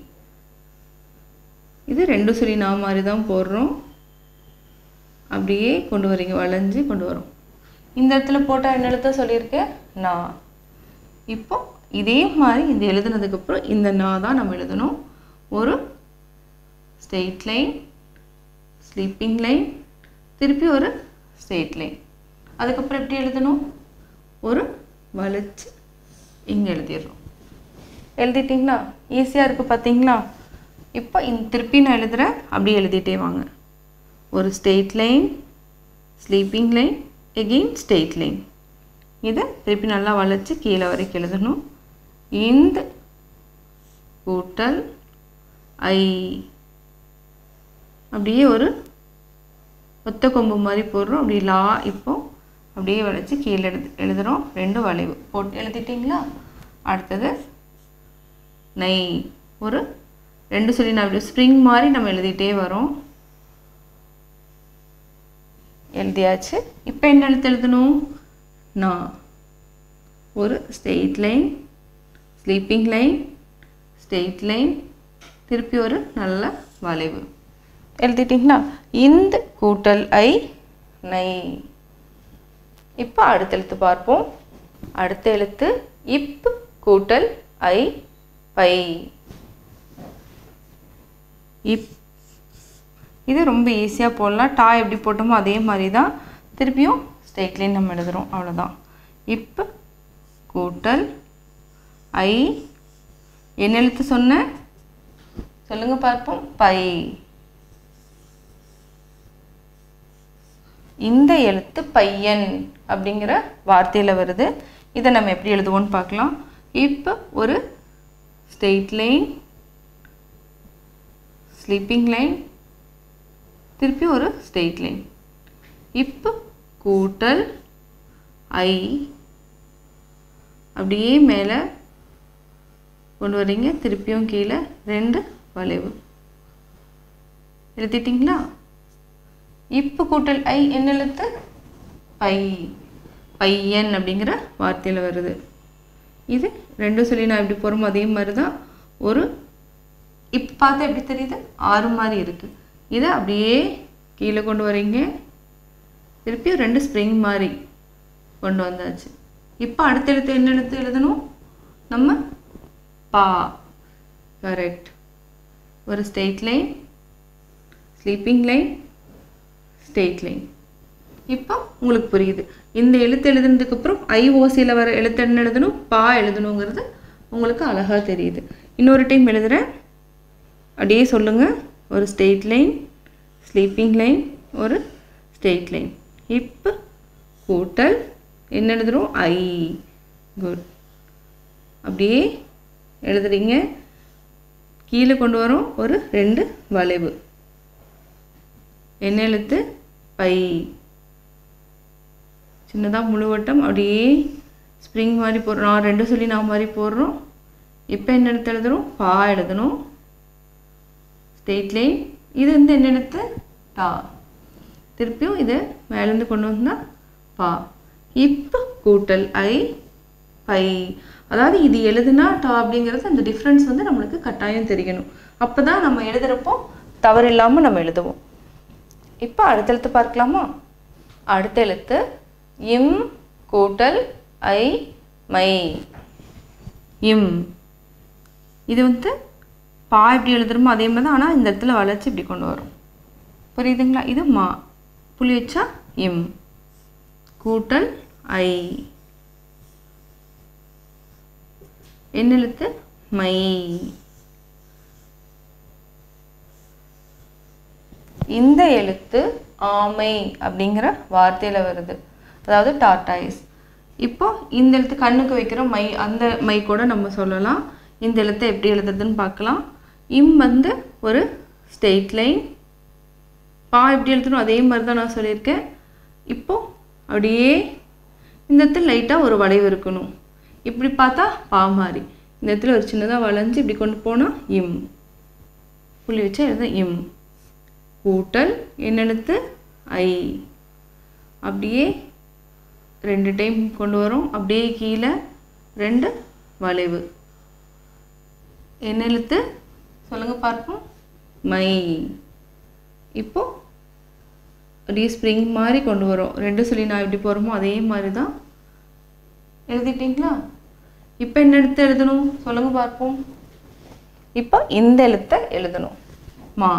இது ரெண்டு சொல்லி நான் மாதிரி தான் போடுறோம் அப்படியே கொண்டு வரீங்க வளைஞ்சு கொண்டு வரோம் இந்த இடத்துல போட்டால் என்ன எழுத்த சொல்லியிருக்கேன் நான் இப்போ இதே மாதிரி இந்த எழுதுனதுக்கப்புறம் இந்த நான் தான் நம்ம எழுதணும் ஒரு ஸ்ட்ரெயிட் லைன் ஸ்லீப்பிங் லைன் திருப்பி ஒரு ஸ்ட்ரெயிட் லைன் அதுக்கப்புறம் எப்படி எழுதணும் ஒரு வளைச்சு இங்கே எழுதிடுறோம் எழுதிட்டிங்களா ஈஸியாக இருக்குது பார்த்தீங்களா இப்போ இந்த திருப்பி நான் எழுதுகிறேன் அப்படியே எழுதிட்டே வாங்க ஒரு straight line sleeping line again straight line இதை திருப்பி நல்லா வளைச்சு கீழே வரைக்கும் எழுதணும் இந்த கூட்டல் ஐ அப்படியே ஒரு ஒத்த கொம்பு மாதிரி போடுறோம் அப்படி லா இப்போ அப்படியே வளைச்சு கீழே எழுது எழுதுகிறோம் ரெண்டு வளைவு போட்டு எழுதிட்டிங்களா அடுத்தது நை ஒரு ரெண்டு சொல்லி நான் இப்படி ஸ்ப்ரிங் மாதிரி நம்ம எழுதிட்டே வரோம் எழுதியாச்சு இப்போ என்ன எழுத்து எழுதணும் நான் ஒரு straight line sleeping line straight line திருப்பி ஒரு நல்ல வளைவு எழுதிட்டிங்களா இந்த கூட்டல் ஐ நை இப்போ அடுத்த எழுத்து பார்ப்போம் அடுத்த எழுத்து இப் கூட்டல் ஐ பை இப் இது ரொம்ப ஈஸியாக போடலாம் டா எப்படி போட்டோமோ அதே மாதிரி தான் திருப்பியும் ஸ்ட்ரெயிட் லைன் நம்ம எழுதுகிறோம் அவ்வளோதான் இப் கூட்டல் ஐ என்ன எழுத்து சொன்னேன் சொல்லுங்க பார்ப்போம் பை இந்த எழுத்து பையன் அப்படிங்கிற வார்த்தையில் வருது இதை நம்ம எப்படி எழுதுவோம்னு பார்க்கலாம் இப்போ ஒரு ஸ்ட்ரெயிட் லைன் ஸ்லீப்பிங் லைன் திருப்பி ஒரு ஸ்ட்ரெயிட் லைன் இப்போ கூட்டல் ஐ அப்படியே மேலே கொண்டு வரீங்க திருப்பியும் கீழே ரெண்டு வளைவு எழுதிட்டிங்களா இப்போ கூட்டல் ஐ என்ன எழுத்து பை பையன் அப்படிங்கிற வார்த்தையில் வருது இது ரெண்டும் சொல்லி நான் எப்படி போகிறோமோ அதே மாதிரி தான் ஒரு இப்போ பார்த்தா எப்படி தெரியுது ஆறு மாதிரி இருக்குது இதை அப்படியே கீழே கொண்டு வரீங்க திருப்பியும் ரெண்டு ஸ்ப்ரிங் மாதிரி கொண்டு வந்தாச்சு இப்போ அடுத்த எழுத்து என்ன எழுத்து எழுதணும் நம்ம பா கரெக்ட் ஒரு straight line sleeping line straight line இப்போ உங்களுக்கு புரியுது இந்த எழுத்து எழுதுனதுக்கு அப்புறம் ஐஓசியில் வர எழுத்து என்ன எழுதணும் பா எழுதணுங்கிறது உங்களுக்கு அழகாக தெரியுது இன்னொரு டைம் எழுதுகிறேன் அப்படியே சொல்லுங்கள் ஒரு ஸ்ட்ரெயிட் லைன் ஸ்லீப்பிங் லைன் ஒரு ஸ்ட்ரெயிட் லைன் இப்போ கூட்டல் என்ன எழுதுறோம் ஐ குட் அப்படியே எழுதுறீங்க கீழே கொண்டு வரோம் ஒரு ரெண்டு வளைவு என்ன எழுத்து பை சின்னதாக முழுவட்டம் அப்படியே ஸ்ப்ரிங் மாதிரி போடுறோம் நான் ரெண்டு சொல்லி நான் மாதிரி போடுறோம் இப்போ என்ன எழுத்து எழுதுறோம் பா எழுதணும் ஸ்ட்ரெயிட் லைன் இது வந்து என்ன எழுத்து டா திருப்பியும் இதை மேலேருந்து கொண்டு வந்தால் பா இப்போ கூட்டல் ஐ பை அதாவது இது எழுதுனா டா அப்படிங்கிறது அந்த டிஃப்ரென்ஸ் வந்து நம்மளுக்கு கட்டாயம் தெரியணும் அப்போ தான் நம்ம எழுதுகிறப்போ தவறு இல்லாமல் நம்ம எழுதுவோம் இப்போ அடுத்த எழுத்து பார்க்கலாமா அடுத்த எழுத்து இம் கூட்டல் ஐ மை இம் இது வந்து பா எப்படி எழுதுறோமோ அதே மாதிரி தான் ஆனால் இந்த இடத்துல வளைச்சி இப்படி கொண்டு வரும் புரியுதுங்களா இது மா புள்ளி வச்சா இம் கூட்டல் ஐ என்ன எழுத்து மை இந்த எழுத்து ஆமை அப்படிங்கிற வார்த்தையில் வருது அதாவது டாட்டாய்ஸ் இப்போ இந்த எழுத்து கண்ணுக்கு வைக்கிற மை அந்த மை கூட நம்ம சொல்லலாம் இந்த எழுத்தை எப்படி எழுதுறதுன்னு பார்க்கலாம் இம் வந்து ஒரு ஸ்ட்ரெயிட் லைன் பா எப்படி எழுதணும் அதே மாதிரி தான் நான் சொல்லியிருக்கேன் இப்போ அப்படியே இந்த இடத்துல லைட்டாக ஒரு வளைவு இருக்கணும் இப்படி பார்த்தா பா மாதிரி இந்த இடத்துல ஒரு சின்னதாக வளைஞ்சு இப்படி கொண்டு போனால் இம் புள்ளி வச்சா எழுத இம் கூட்டல் என்ன எழுத்து ஐ அப்படியே ரெண்டு டைம் கொண்டு வரோம் அப்படியே கீழே ரெண்டு வளைவு என்ன எழுத்து சொல்லுங்க பார்ப்போம் மை இப்போ அப்படியே ஸ்ப்ரிங் மாதிரி கொண்டு வரோம் ரெண்டு சொல்லி நான் எப்படி போகிறோமோ அதே மாதிரி தான் எழுதிட்டீங்களா இப்போ என்ன எழுத்து எழுதணும் சொல்லுங்க பார்ப்போம் இப்போ இந்த எழுத்தை எழுதணும் மா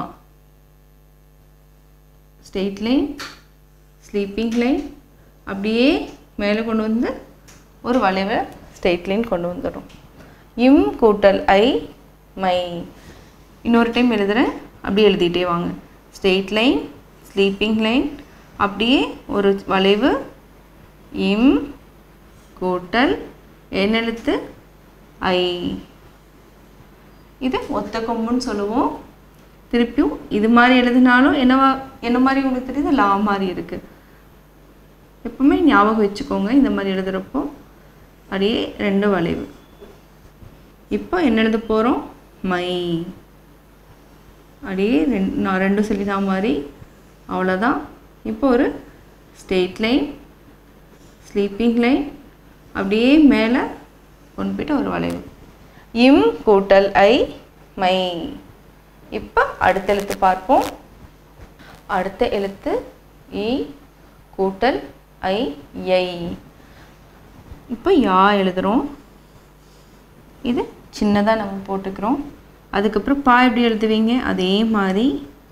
ஸ்ட்ரெயிட் லைன் ஸ்லீப்பிங் லைன் அப்படியே மேலே கொண்டு வந்து ஒரு வளைவை ஸ்ட்ரெயிட் லைன் கொண்டு வந்துடும் இம் கூட்டல் ஐ மை இன்னொரு டைம் எழுதுகிறேன் அப்படியே எழுதிட்டே வாங்க ஸ்ட்ரெயிட் லைன் ஸ்லீப்பிங் லைன் அப்படியே ஒரு வளைவு இம் கூட்டல் என்ன எழுத்து ஐ இது ஒத்த கொம்புன்னு சொல்லுவோம் திருப்பியும் இது மாதிரி எழுதினாலும் என்னவா என்ன மாதிரி உங்களுக்கு தெரியுது லா மாதிரி இருக்குது எப்பவுமே ஞாபகம் வச்சுக்கோங்க இந்த மாதிரி எழுதுகிறப்போ அப்படியே ரெண்டு வளைவு இப்போ என்ன எழுத போகிறோம் மை அப்படியே ரெண்டு நான் ரெண்டு சொல்லி தான் மாதிரி அவ்வளோதான் இப்போ ஒரு ஸ்ட்ரெயிட் லைன் ஸ்லீப்பிங் லைன் அப்படியே மேலே கொண்டு போயிட்டு ஒரு வளைவு இம் கூட்டல் ஐ மை இப்போ அடுத்த எழுத்து பார்ப்போம் அடுத்த எழுத்து இ கூட்டல் ஐ ஐ இப்போ யா எழுதுகிறோம் இது சின்னதாக நம்ம போட்டுக்கிறோம் அதுக்கப்புறம் பா எப்படி எழுதுவீங்க அதே மாதிரி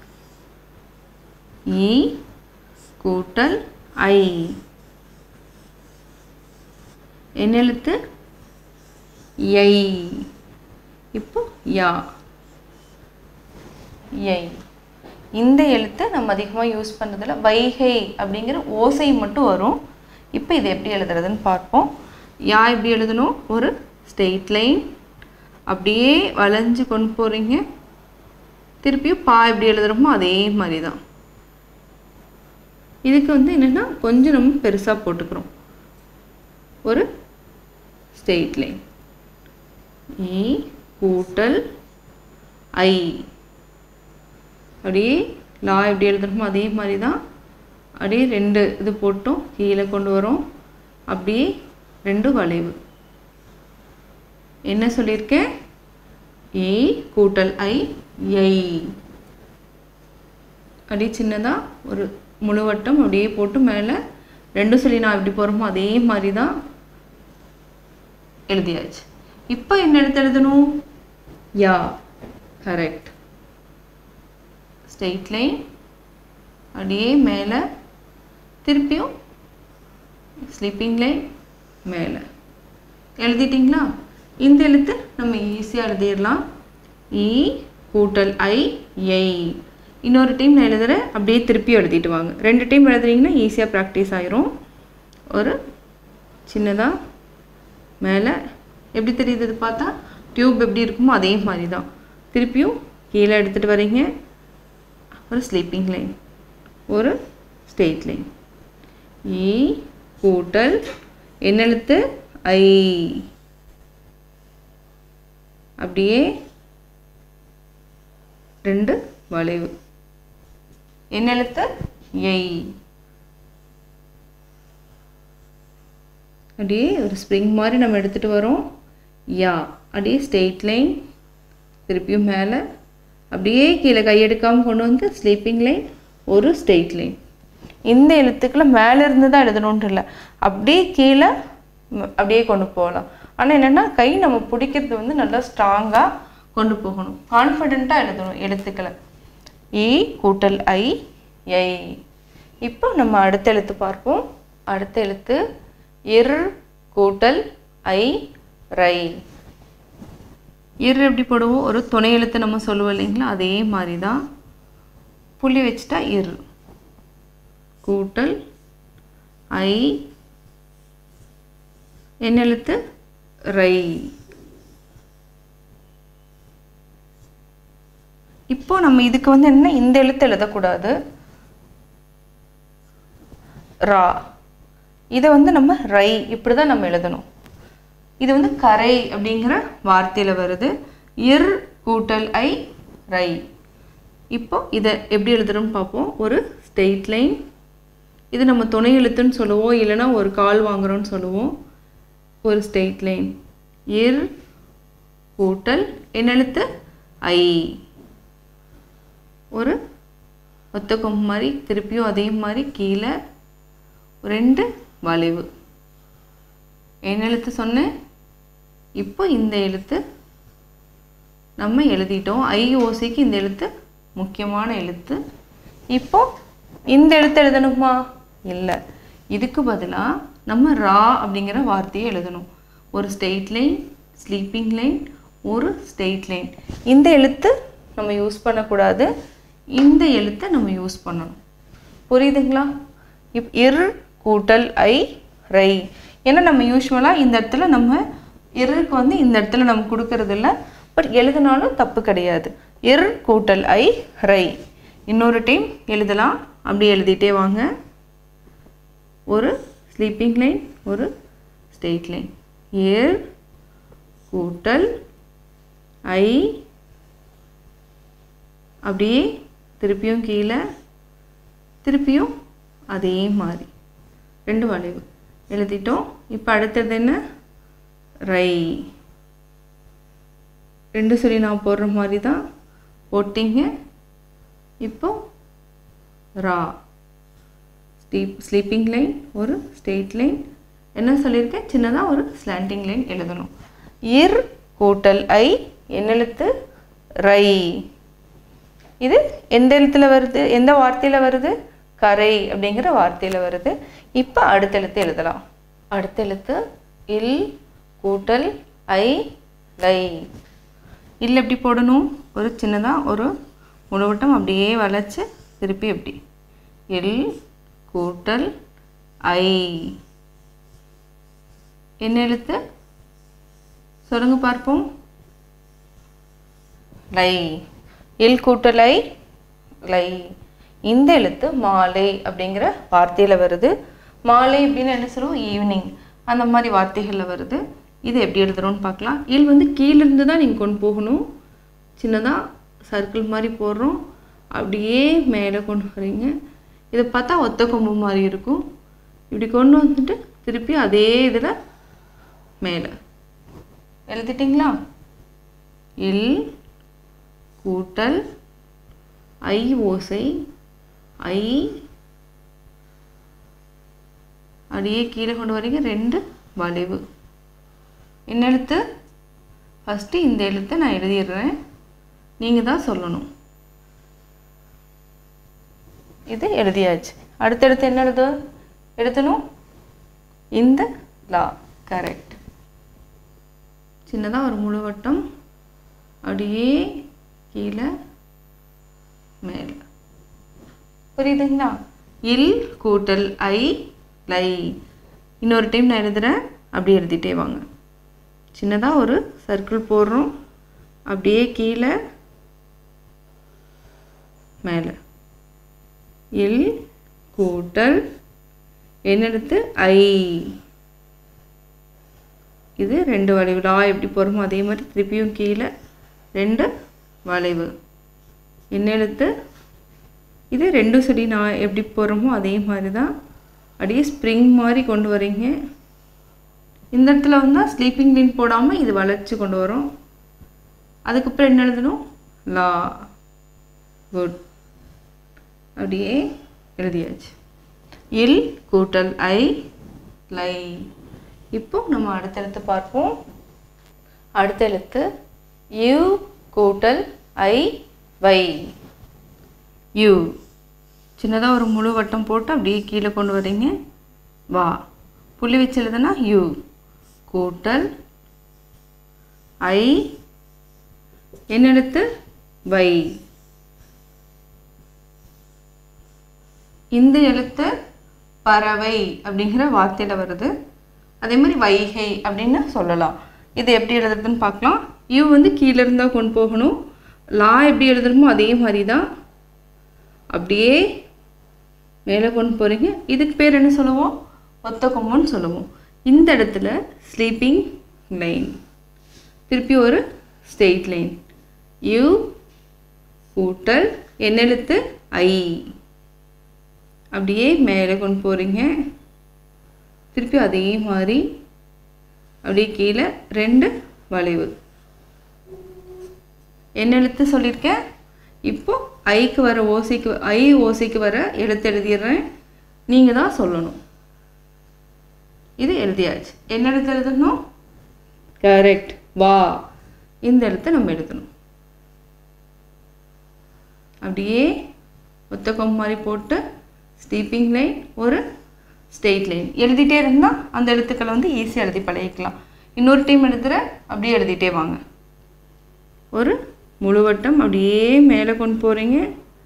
இ கூட்டல் ஐ என்ன எழுத்து ஐ இப்போ யா ஐ இந்த எழுத்தை நம்ம அதிகமாக யூஸ் பண்ணுறதுல வைகை அப்படிங்கிற ஓசை மட்டும் வரும் இப்போ இது எப்படி எழுதுறதுன்னு பார்ப்போம் யா எப்படி எழுதணும் ஒரு ஸ்ட்ரெயிட் லைன் அப்படியே வளைஞ்சு கொண்டு போகிறீங்க திருப்பியும் பா எப்படி எழுதுகிறோமோ அதே மாதிரி தான் இதுக்கு வந்து என்னென்னா கொஞ்சம் நம்ம பெருசாக போட்டுக்கிறோம் ஒரு ஸ்ட்ரெயிட் லைன் இ கூட்டல் ஐ அப்படியே லா எப்படி எழுதுறோமோ அதே மாதிரி தான் அப்படியே ரெண்டு இது போட்டோம் கீழே கொண்டு வரோம் அப்படியே ரெண்டு வளைவு என்ன சொல்லியிருக்கேன் ஏ கூட்டல் ஐ ஐ அப்படியே சின்னதாக ஒரு முழுவட்டம் அப்படியே போட்டு மேலே ரெண்டும் சொல்லி நான் எப்படி போகிறோமோ அதே மாதிரி தான் எழுதியாச்சு இப்போ என்ன எடுத்து எழுதணும் யா கரெக்ட் ஸ்ட்ரெயிட் லைன் அப்படியே மேலே திருப்பியும் ஸ்லீப்பிங் லைன் மேலே எழுதிட்டிங்களா இந்த எழுத்து நம்ம ஈஸியாக எழுதிடலாம் இ கூட்டல் ஐ ஐ இன்னொரு டைம் நான் எழுதுகிறேன் அப்படியே திருப்பி எழுதிட்டு வாங்க ரெண்டு டைம் எழுதுறீங்கன்னா ஈஸியாக ப்ராக்டிஸ் ஆயிரும் ஒரு சின்னதாக மேலே எப்படி தெரியுது இது பார்த்தா டியூப் எப்படி இருக்குமோ அதே மாதிரி தான் திருப்பியும் கீழே எடுத்துகிட்டு வரீங்க ஒரு ஸ்லீப்பிங் லைன் ஒரு ஸ்ட்ரெயிட் லைன் இ கூட்டல் என்ன எழுத்து ஐ அப்படியே ரெண்டு வளைவு என்ன எழுத்து ஐ அப்படியே ஒரு ஸ்ப்ரிங் மாதிரி நம்ம எடுத்துகிட்டு வரோம் யா அப்படியே ஸ்ட்ரெயிட் லைன் திருப்பியும் மேலே அப்படியே கீழே கையெடுக்காமல் கொண்டு வந்து ஸ்லீப்பிங் லைன் ஒரு ஸ்ட்ரெயிட் லைன் இந்த எழுத்துக்களை மேலே இருந்து தான் எழுதணுன்ட்டு இல்லை அப்படியே கீழே ம், அப்படியே கொண்டு போகலாம் ஆனால் என்னென்னா கை நம்ம பிடிக்கிறது வந்து நல்லா ஸ்ட்ராங்காக கொண்டு போகணும் கான்ஃபிடெண்ட்டாக எழுதணும் எழுத்துக்களை இ கூட்டல் ஐ ஐ இப்போ நம்ம அடுத்த எழுத்து பார்ப்போம் அடுத்த எழுத்து இர் கூட்டல் ஐ ரை இர் எப்படி போடுவோம் ஒரு துணை எழுத்து நம்ம சொல்லுவோம் இல்லைங்களா அதே மாதிரி தான் புள்ளி வச்சுட்டா இர் கூட்டல் ஐ என்ன எழுத்து ரை இப்போ நம்ம இதுக்கு வந்து என்ன இந்த எழுத்து எழுதக்கூடாது ரா இதை வந்து நம்ம ரை இப்படி தான் நம்ம எழுதணும் இது வந்து கரை அப்படிங்கிற வார்த்தையில் வருது இர் கூட்டல் ஐ ரை இப்போ இதை எப்படி எழுதுறோம்னு பார்ப்போம் ஒரு ஸ்ட்ரெயிட் லைன் இது நம்ம துணை எழுத்துன்னு சொல்லுவோம் இல்லைன்னா ஒரு கால் வாங்குறோம்னு சொல்லுவோம் ஒரு ஸ்ட்ரெயிட் லைன் இர் கூட்டல் என்ன எழுத்து ஐ ஒரு ஒத்த கொம்பு மாதிரி திருப்பியும் அதே மாதிரி கீழே ரெண்டு வளைவு என்ன எழுத்து சொன்னேன் இப்போ இந்த எழுத்து நம்ம எழுதிட்டோம் ஐ ஓசைக்கு இந்த எழுத்து முக்கியமான எழுத்து இப்போ இந்த எழுத்து எழுதணுமா இல்லை இதுக்கு பதிலாக நம்ம ரா அப்படிங்கிற வார்த்தையை எழுதணும் ஒரு ஸ்ட்ரெயிட் லைன் ஸ்லீப்பிங் லைன் ஒரு ஸ்ட்ரெயிட் லைன் இந்த எழுத்து நம்ம யூஸ் பண்ணக்கூடாது இந்த எழுத்தை நம்ம யூஸ் பண்ணணும் புரியுதுங்களா இப் இர் கூட்டல் ஐ ரை ஏன்னா நம்ம யூஸ்வலாக இந்த இடத்துல நம்ம இருக்கு வந்து இந்த இடத்துல நம்ம கொடுக்கறது இல்ல பட் எழுதினாலும் தப்பு கிடையாது இர் கூட்டல் ஐ ரை இன்னொரு டைம் எழுதலாம் அப்படி எழுதிட்டே வாங்க ஒரு ஸ்லீப்பிங் லைன் ஒரு ஸ்ட்ரெயிட் லைன் ஏர் கூட்டல் ஐ அப்படியே திருப்பியும் கீழே திருப்பியும் அதே மாதிரி ரெண்டு வளைவு எழுதிட்டோம் இப்போ அடுத்தது என்ன ரை ரெண்டு சொல்லி நான் போடுற மாதிரி தான் போட்டிங்க இப்போ ரா ஸ்லீப் ஸ்லீப்பிங் லைன் ஒரு ஸ்ட்ரெயிட் லைன் என்ன சொல்லியிருக்கேன் சின்னதாக ஒரு ஸ்லாண்டிங் லைன் எழுதணும் இர் கூட்டல் ஐ என்ன எழுத்து ரை இது எந்த எழுத்துல வருது எந்த வார்த்தையில் வருது கரை அப்படிங்கிற வார்த்தையில் வருது இப்போ அடுத்த எழுத்து எழுதலாம் அடுத்த எழுத்து இல் கூட்டல் ஐ லை இல் எப்படி போடணும் ஒரு சின்னதாக ஒரு முழுவட்டம் அப்படியே வளைச்சு திருப்பி எப்படி இல் கூட்டல் ஐ என்ன எழுத்து சொல்லுங்க பார்ப்போம் லை இல் கூட்டல் ஐ லை இந்த எழுத்து மாலை அப்படிங்கிற வார்த்தையில் வருது மாலை அப்படின்னு என்ன சொல்லுவோம் ஈவினிங் அந்த மாதிரி வார்த்தைகளில் வருது இது எப்படி எழுதுறோம்னு பார்க்கலாம் இல் வந்து கீழிருந்து தான் நீங்கள் கொண்டு போகணும் சின்னதாக சர்க்கிள் மாதிரி போடுறோம் அப்படியே மேலே கொண்டு வரீங்க இதை பார்த்தா ஒத்த கொம்பு மாதிரி இருக்கும் இப்படி கொண்டு வந்துட்டு திருப்பி அதே இதில் மேலே எழுதிட்டிங்களா இல் கூட்டல் ஐ ஓசை ஐ அப்படியே கீழே கொண்டு வரீங்க ரெண்டு வளைவு என்ன எழுத்து ஃபஸ்ட்டு இந்த எழுத்தை நான் எழுதிடுறேன் நீங்கள் தான் சொல்லணும் இது எழுதியாச்சு அடுத்தடுத்து என்ன எழுது எழுதணும் இந்த லா கரெக்ட் சின்னதாக ஒரு முழு வட்டம் அப்படியே கீழே மேலே புரியுதுங்களா இல் கூட்டல் ஐ லை இன்னொரு டைம் நான் எழுதுகிறேன் அப்படியே எழுதிட்டே வாங்க சின்னதாக ஒரு சர்க்கிள் போடுறோம் அப்படியே கீழே மேலே இல் கூட்டல் என்னெடுத்து ஐ இது ரெண்டு வளைவு லா எப்படி போகிறோமோ அதே மாதிரி திருப்பியும் கீழே ரெண்டு வளைவு என்ன எழுத்து இது ரெண்டும் சரி நான் எப்படி போகிறோமோ அதே மாதிரி தான் அப்படியே ஸ்ப்ரிங் மாதிரி கொண்டு வரீங்க இந்த இடத்துல வந்தால் ஸ்லீப்பிங் லைன் போடாமல் இது வளைச்சி கொண்டு வரோம் அதுக்கப்புறம் என்ன எழுதணும் லா குட் அப்படியே எழுதியாச்சு இல் கூட்டல் ஐ லை இப்போ நம்ம அடுத்த எழுத்து பார்ப்போம் அடுத்த எழுத்து யூ கூட்டல் ஐ வை யூ சின்னதாக ஒரு முழு வட்டம் போட்டு அப்படியே கீழே கொண்டு வரீங்க வா புள்ளி வச்சு எழுதுனா யூ கூட்டல் ஐ என்ன எழுத்து வை இந்த எழுத்து பறவை அப்படிங்கிற வார்த்தையில் வருது அதே மாதிரி வைகை அப்படின்னு சொல்லலாம் இது எப்படி எழுதுறதுன்னு பார்க்கலாம் யூ வந்து கீழே இருந்தால் கொண்டு போகணும் லா எப்படி எழுதணுமோ அதே மாதிரி தான் அப்படியே மேலே கொண்டு போகிறீங்க இதுக்கு பேர் என்ன சொல்லுவோம் ஒத்த கொம்புன்னு சொல்லுவோம் இந்த இடத்துல ஸ்லீப்பிங் லைன் திருப்பி ஒரு ஸ்ட்ரெயிட் லைன் யூ கூட்டல் என்ன எழுத்து ஐ அப்படியே மேலே கொண்டு போகிறீங்க திருப்பி அதே மாதிரி அப்படியே கீழே ரெண்டு வளைவு என்ன எழுத்து சொல்லியிருக்கேன் இப்போ ஐக்கு வர ஓசைக்கு ஐ ஓசைக்கு வர எழுத்து எழுதிடுறேன் நீங்கள் தான் சொல்லணும் இது எழுதியாச்சு என்ன எழுத்து எழுதணும் கரெக்ட் வா இந்த எழுத்தை நம்ம எழுதணும் அப்படியே ஒத்த கொம்பு மாதிரி போட்டு ஸ்லீப்பிங் லைன் ஒரு ஸ்ட்ரெயிட் லைன் எழுதிட்டே இருந்தால் அந்த எழுத்துக்களை வந்து ஈஸியாக எழுதி பழகிக்கலாம் இன்னொரு டைம் எழுதுகிற அப்படியே எழுதிட்டே வாங்க ஒரு முழுவட்டம் அப்படியே மேலே கொண்டு போகிறீங்க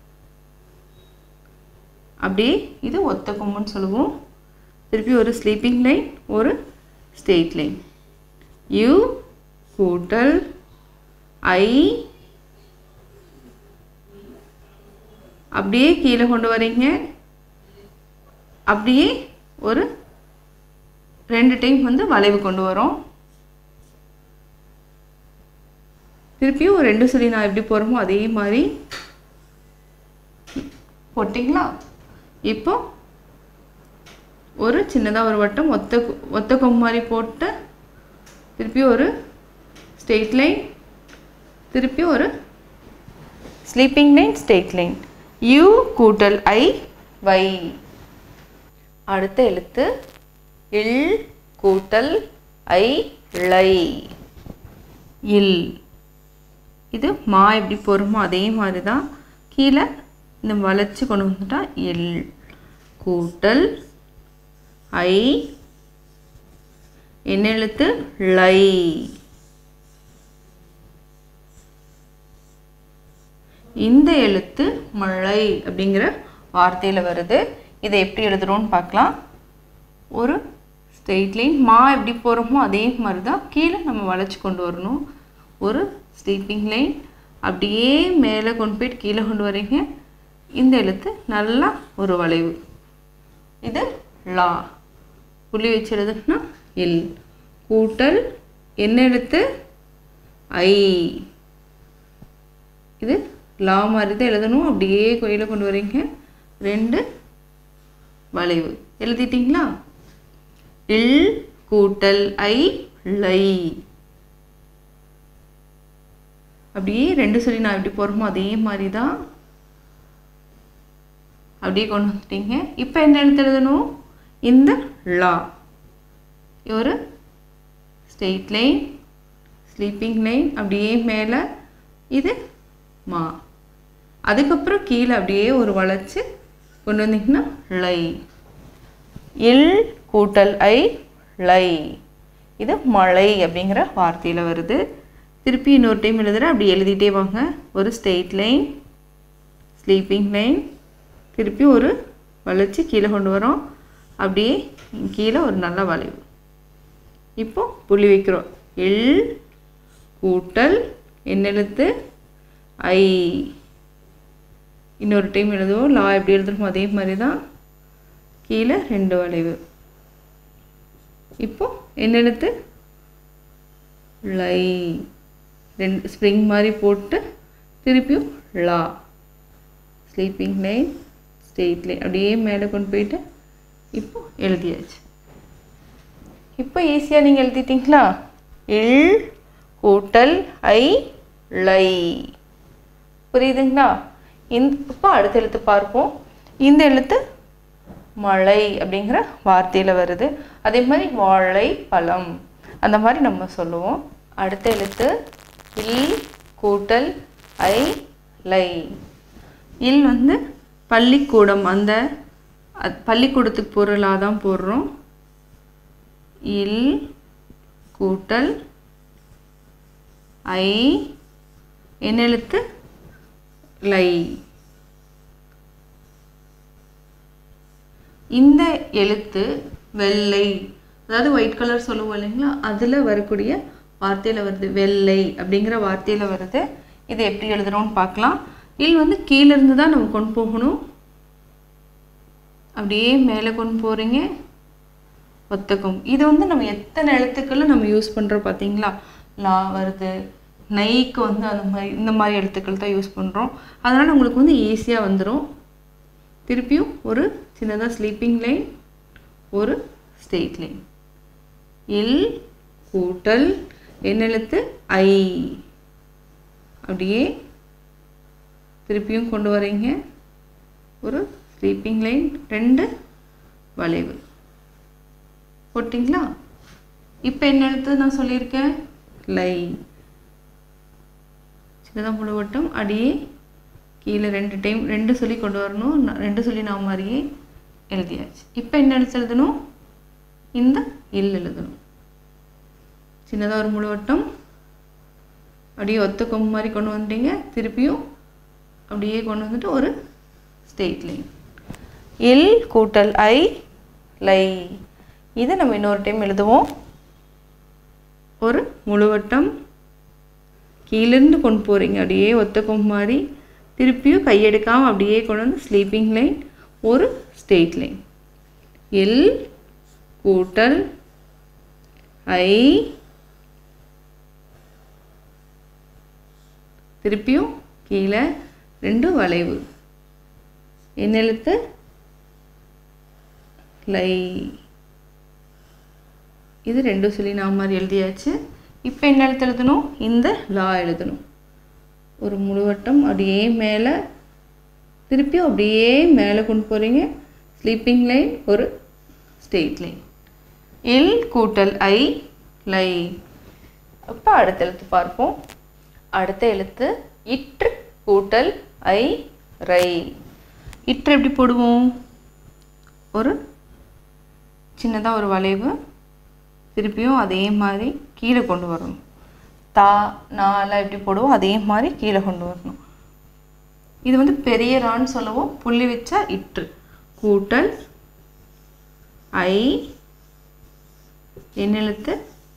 அப்படியே இது ஒத்த கொம்புன்னு சொல்லுவோம் திருப்பி ஒரு ஸ்லீப்பிங் லைன் ஒரு ஸ்ட்ரெயிட் லைன் யூ கூட்டல் ஐ அப்படியே கீழே கொண்டு வரீங்க அப்படியே ஒரு ரெண்டு டைம் வந்து வளைவு கொண்டு வரோம் திருப்பியும் ஒரு ரெண்டு சொல்லி நான் எப்படி போகிறோமோ அதே மாதிரி போட்டிங்களா இப்போ ஒரு சின்னதாக ஒரு வட்டம் ஒத்த கொ- ஒத்த கொம்பு மாதிரி போட்டு திருப்பி ஒரு ஸ்ட்ரெயிட் லைன் திருப்பி ஒரு ஸ்லீப்பிங் லைன் ஸ்ட்ரெயிட் லைன் யூ கூட்டல் ஐ வை அடுத்த எழுத்து இல் கூட்டல் ஐ லை இல் இது மா எப்படி போகிறோமோ அதே மாதிரி தான் கீழே இந்த வளைச்சி கொண்டு வந்துட்டா இல் கூட்டல் ஐ என்ன எழுத்து லை இந்த எழுத்து மழை அப்படிங்கிற வார்த்தையில் வருது இதை எப்படி எழுதுறோம்னு பார்க்கலாம் ஒரு ஸ்ட்ரெயிட் லைன் மா எப்படி போகிறோமோ அதே மாதிரி தான் கீழே நம்ம வளைச்சி கொண்டு வரணும் ஒரு ஸ்லீப்பிங் லைன் அப்படியே மேலே கொண்டு போயிட்டு கீழே கொண்டு வரீங்க இந்த எழுத்து நல்லா ஒரு வளைவு இது லா புள்ளி வச்சு எழுதுனா இல் கூட்டல் என்ன எழுத்து ஐ இது லா மாதிரி தான் எழுதணும் அப்படியே கோயிலை கொண்டு வரீங்க ரெண்டு வளைவு எழுதிட்டீங்களா இல் கூட்டல் ஐ லை அப்படியே ரெண்டு சொல்லி நான் எப்படி போகிறோமோ அதே மாதிரி தான் அப்படியே கொண்டு வந்துட்டீங்க இப்போ என்ன எழுத்து எழுதணும் இந்த லா ஒரு ஸ்ட்ரெயிட் லைன் ஸ்லீப்பிங் லைன் அப்படியே மேலே இது மா அதுக்கப்புறம் கீழே அப்படியே ஒரு வளைச்சு கொண்டு வந்தீங்கன்னா லை இல் கூட்டல் ஐ லை இது மழை அப்படிங்கிற வார்த்தையில் வருது திருப்பி இன்னொரு டைம் எழுதுகிறேன் அப்படி எழுதிட்டே வாங்க ஒரு ஸ்ட்ரெயிட் லைன் ஸ்லீப்பிங் லைன் திருப்பி ஒரு வளைச்சி கீழே கொண்டு வரோம் அப்படியே கீழே ஒரு நல்ல வளைவு இப்போ புள்ளி வைக்கிறோம் எல் கூட்டல் என்ன எழுத்து ஐ இன்னொரு டைம் எழுதுவோம் லா எப்படி எழுதுறோமோ அதே மாதிரி தான் கீழே ரெண்டு வளைவு இப்போ என்ன எழுத்து லை ரெண்டு ஸ்ப்ரிங் மாதிரி போட்டு திருப்பியும் லா ஸ்லீப்பிங் லைன் ஸ்ட்ரெயிட் லைன் அப்படியே மேலே கொண்டு போயிட்டு இப்போ எழுதியாச்சு இப்போ ஈஸியாக நீங்கள் எழுதிட்டீங்களா எல் கூட்டல் ஐ லை புரியுதுங்களா இந்த இப்போ அடுத்த எழுத்து பார்ப்போம் இந்த எழுத்து மழை அப்படிங்கிற வார்த்தையில் வருது அதே மாதிரி வாழை பழம் அந்த மாதிரி நம்ம சொல்லுவோம் அடுத்த எழுத்து இல் கூட்டல் ஐ லை இல் வந்து பள்ளிக்கூடம் அந்த அத்- பள்ளிக்கூடத்துக்கு பொருளாக தான் போடுறோம் இல் கூட்டல் ஐ என்ன எழுத்து லை இந்த எழுத்து வெள்ளை அதாவது ஒயிட் கலர் சொல்லுவோம் இல்லைங்களா அதில் வரக்கூடிய வார்த்தையில் வருது வெள்ளை அப்படிங்கிற வார்த்தையில் வருது இது எப்படி எழுதுறோம்னு பார்க்கலாம் இல் வந்து கீழேருந்து தான் நம்ம கொண்டு போகணும் அப்படியே மேலே கொண்டு போகிறீங்க ஒத்தக்கம் இது வந்து நம்ம எத்தனை எழுத்துக்களை நம்ம யூஸ் பண்ணுறோம் பார்த்தீங்களா லா வருது நைக்கு வந்து அந்த மாதிரி இந்த மாதிரி எழுத்துக்கள் தான் யூஸ் பண்ணுறோம் அதனால் உங்களுக்கு வந்து ஈஸியாக வந்துடும் திருப்பியும் ஒரு சின்னதாக ஸ்லீப்பிங் லைன் ஒரு ஸ்ட்ரெயிட் லைன் இல் கூட்டல் என்ன எழுத்து ஐ அப்படியே திருப்பியும் கொண்டு வரீங்க ஒரு ஸ்லீப்பிங் லைன் ரெண்டு வளைவு போட்டிங்களா இப்போ என்ன எழுத்து நான் சொல்லியிருக்கேன் லை சின்னதாக முழு வட்டம் அடியே கீழே ரெண்டு டைம் ரெண்டு சொல்லி கொண்டு வரணும் ந- ரெண்டு சொல்லி நான் மாதிரியே எழுதியாச்சு இப்போ என்ன எழுத்து எழுதணும் இந்த இல் எழுதணும் சின்னதாக ஒரு முழு வட்டம் அப்படியே ஒத்த கொம்பு மாதிரி கொண்டு வந்துட்டீங்க திருப்பியும் அப்படியே கொண்டு வந்துட்டு ஒரு ஸ்ட்ரெயிட் லைன் இல் கூட்டல் ஐ லை இது நம்ம இன்னொரு டைம் எழுதுவோம் ஒரு முழுவட்டம் கீழேருந்து கொண்டு போகிறீங்க அப்படியே ஒத்த கொம்பு மாதிரி திருப்பியும் கையெடுக்காமல் அப்படியே கொண்டு வந்து ஸ்லீப்பிங் லைன் ஒரு ஸ்ட்ரெயிட் லைன் எல் கூட்டல் ஐ திருப்பியும் கீழே ரெண்டு வளைவு என்ன எழுத்து லை இது ரெண்டும் சொல்லி நான் மாதிரி எழுதியாச்சு இப்போ என்ன எழுத்து எழுதணும் இந்த லா எழுதணும் ஒரு முழுவட்டம் அப்படியே மேலே திருப்பியும் அப்படியே மேலே கொண்டு போகிறீங்க ஸ்லீப்பிங் லைன் ஒரு ஸ்ட்ரெயிட் லைன் எல் கூட்டல் ஐ லை அப்போ அடுத்த எழுத்து பார்ப்போம் அடுத்த எழுத்து இற்று கூட்டல் ஐ ரை இற்று எப்படி போடுவோம் ஒரு சின்னதாக ஒரு வளைவு திருப்பியும் அதே மாதிரி கீழே கொண்டு வரணும் தா நாலாம் எப்படி போடுவோம் அதே மாதிரி கீழே கொண்டு வரணும் இது வந்து பெரிய ரான்னு சொல்லுவோம் புள்ளி வச்சா இற்று கூட்டல் ஐ என்ன எழுத்து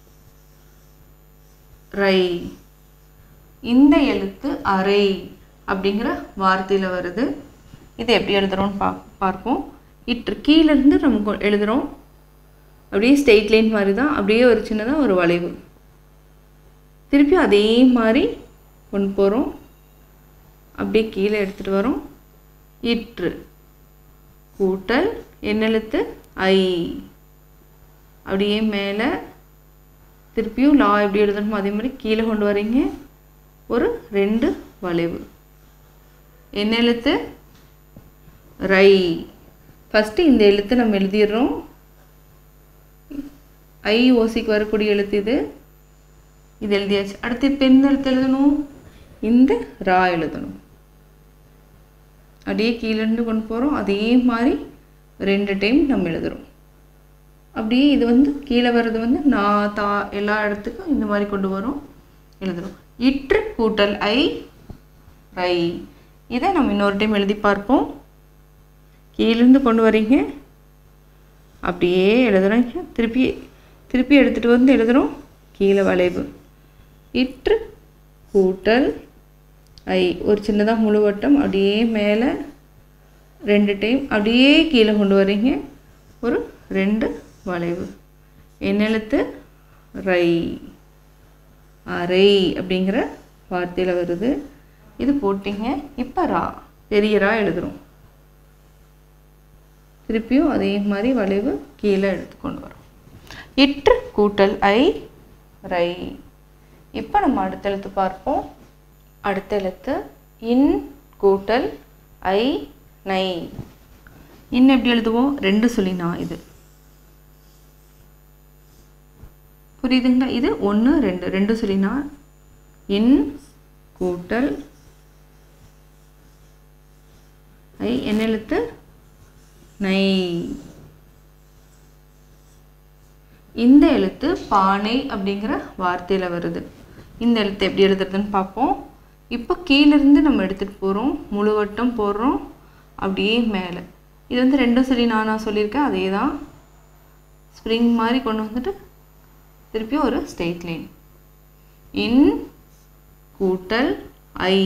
ரை இந்த எழுத்து அரை அப்படிங்கிற வார்த்தையில் வருது இது எப்படி எழுதுறோம்னு பா பார்ப்போம் இற்று கீழேருந்து நம்ம கொ- எழுதுறோம் அப்படியே ஸ்ட்ரெயிட் லைன் மாதிரி தான் அப்படியே ஒரு சின்னதாக ஒரு வளைவு திருப்பி அதே மாதிரி கொண்டு போகிறோம் அப்படியே கீழே எடுத்துகிட்டு வரோம் இற்று கூட்டல் என்ன எழுத்து ஐ அப்படியே மேலே திருப்பியும் லா எப்படி எழுதணுமோ அதே மாதிரி கீழே கொண்டு வரீங்க ஒரு ரெண்டு வளைவு என்ன எழுத்து ரை ஃபஸ்ட்டு இந்த எழுத்து நம்ம எழுதிடுறோம் ஐ ஓசிக்கு வரக்கூடிய எழுத்து இது இது எழுதியாச்சு அடுத்து இப்போ எந்த எழுத்து எழுதணும் இந்த ரா எழுதணும் அப்படியே கீழேருந்து கொண்டு போகிறோம் அதே மாதிரி ரெண்டு டைம் நம்ம எழுதுகிறோம் அப்படியே இது வந்து கீழே வர்றது வந்து நான் தா எல்லா இடத்துக்கும் இந்த மாதிரி கொண்டு வரோம் எழுதுகிறோம் இற்று கூட்டல் ஐ ரை இதை நம்ம இன்னொரு டைம் எழுதி பார்ப்போம் கீழேருந்து கொண்டு வரீங்க அப்படியே எழுதுறோம் திருப்பி திருப்பி எடுத்துகிட்டு வந்து எழுதுகிறோம் கீழே வளைவு இற்று கூட்டல் ஐ ஒரு சின்னதாக முழு வட்டம் அப்படியே மேலே ரெண்டு டைம் அப்படியே கீழே கொண்டு வரீங்க ஒரு ரெண்டு வளைவு என்ன எழுத்து ரை அரை அப்படிங்கிற வார்த்தையில் வருது இது போட்டிங்க இப்போ ரா பெரிய ரா எழுதுகிறோம் திருப்பியும் அதே மாதிரி வளைவு கீழே எடுத்து கொண்டு வரோம் இற்று கூட்டல் ஐ ரை இப்போ நம்ம அடுத்த எழுத்து பார்ப்போம் அடுத்த எழுத்து இன் கூட்டல் ஐ நை இன் எப்படி எழுதுவோம் ரெண்டு சொல்லினா இது புரியுதுங்களா இது ஒன்று ரெண்டு ரெண்டு சொல்லினா இன் கூட்டல் ஐ என்ன எழுத்து நை இந்த எழுத்து பானை அப்படிங்கிற வார்த்தையில் வருது இந்த எழுத்து எப்படி எழுதுறதுன்னு பார்ப்போம் இப்போ கீழேருந்து நம்ம எடுத்துகிட்டு போகிறோம் முழுவட்டம் போடுறோம் அப்படியே மேலே இது வந்து ரெண்டும் சரி நான் நான் சொல்லியிருக்கேன் அதே தான் ஸ்ப்ரிங் மாதிரி கொண்டு வந்துட்டு திருப்பியும் ஒரு ஸ்ட்ரெயிட் லைன் இன் கூட்டல் ஐ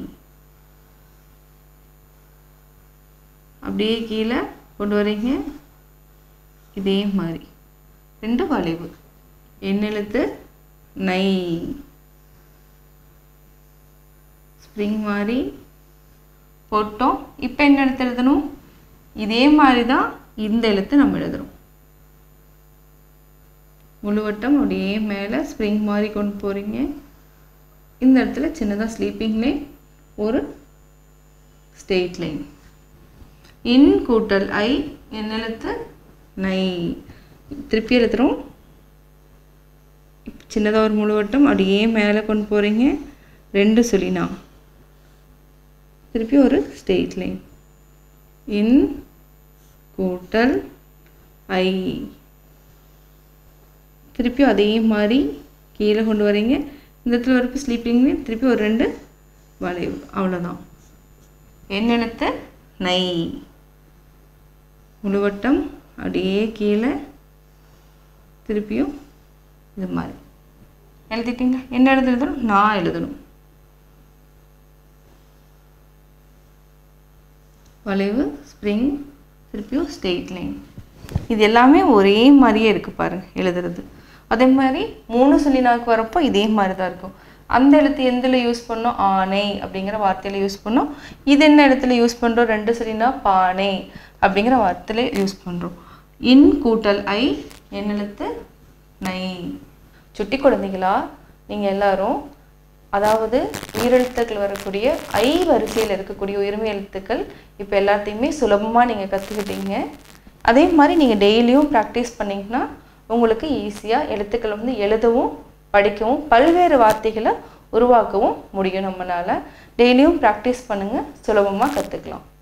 அப்படியே கீழே கொண்டு வரீங்க இதே மாதிரி ரெண்டு வளைவு என் எழுத்து நை ஸ்ப்ரிங் மாதிரி போட்டோம் இப்போ என்ன எழுத்து எழுதணும் இதே மாதிரி தான் இந்த எழுத்து நம்ம எழுதுறோம் முழுவட்டம் அப்படியே மேலே ஸ்ப்ரிங் மாதிரி கொண்டு போகிறீங்க இந்த இடத்துல சின்னதாக ஸ்லீப்பிங் லைன் ஒரு ஸ்ட்ரெயிட் லைன் இன் கூட்டல் ஐ என் எழுத்து நை திருப்பி எழுதுகிறோம் சின்னதாக ஒரு முழுவட்டம் அப்படியே மேலே கொண்டு போகிறீங்க ரெண்டு சொல்லினா திருப்பி ஒரு ஸ்ட்ரெயிட் லைன் இன் கூட்டல் ஐ திருப்பி அதே மாதிரி கீழே கொண்டு வரீங்க இந்த இடத்துல ஒரு ஸ்லீப்பிங் லைன் திருப்பி ஒரு ரெண்டு வளைவு அவ்வளோதான் என் எழுத்து நை முழுவட்டம் அப்படியே கீழே திருப்பியும் இது மாதிரி எழுதிட்டீங்களா என்ன எழுதுறதும் நான் எழுதணும் வளைவு ஸ்ப்ரிங் திருப்பியும் ஸ்ட்ரெயிட் லைன் இது எல்லாமே ஒரே மாதிரியே இருக்குது பாருங்கள் எழுதுறது அதே மாதிரி மூணு சொல்லினாக்கு வரப்போ இதே மாதிரி தான் இருக்கும் அந்த எழுத்து எந்தில் யூஸ் பண்ணோம் ஆனை அப்படிங்கிற வார்த்தையில் யூஸ் பண்ணோம் இது என்ன இடத்துல யூஸ் பண்ணுறோம் ரெண்டு சொல்லினா பானை அப்படிங்கிற வார்த்தையில் யூஸ் பண்ணுறோம் இன் கூட்டல் ஐ என் எழுத்து நை சுட்டி குழந்தைகளா நீங்கள் எல்லாரும் அதாவது உயிரெழுத்துக்கள் வரக்கூடிய ஐ வரிசையில் இருக்கக்கூடிய உயிர்மை எழுத்துக்கள் இப்போ எல்லாத்தையுமே சுலபமாக நீங்கள் கற்றுக்கிட்டீங்க அதே மாதிரி நீங்கள் டெய்லியும் ப்ராக்டிஸ் பண்ணிங்கன்னா உங்களுக்கு ஈஸியாக எழுத்துக்கள் வந்து எழுதவும் படிக்கவும் பல்வேறு வார்த்தைகளை உருவாக்கவும் முடியும் நம்மளால் டெய்லியும் ப்ராக்டிஸ் பண்ணுங்கள் சுலபமாக கற்றுக்கலாம்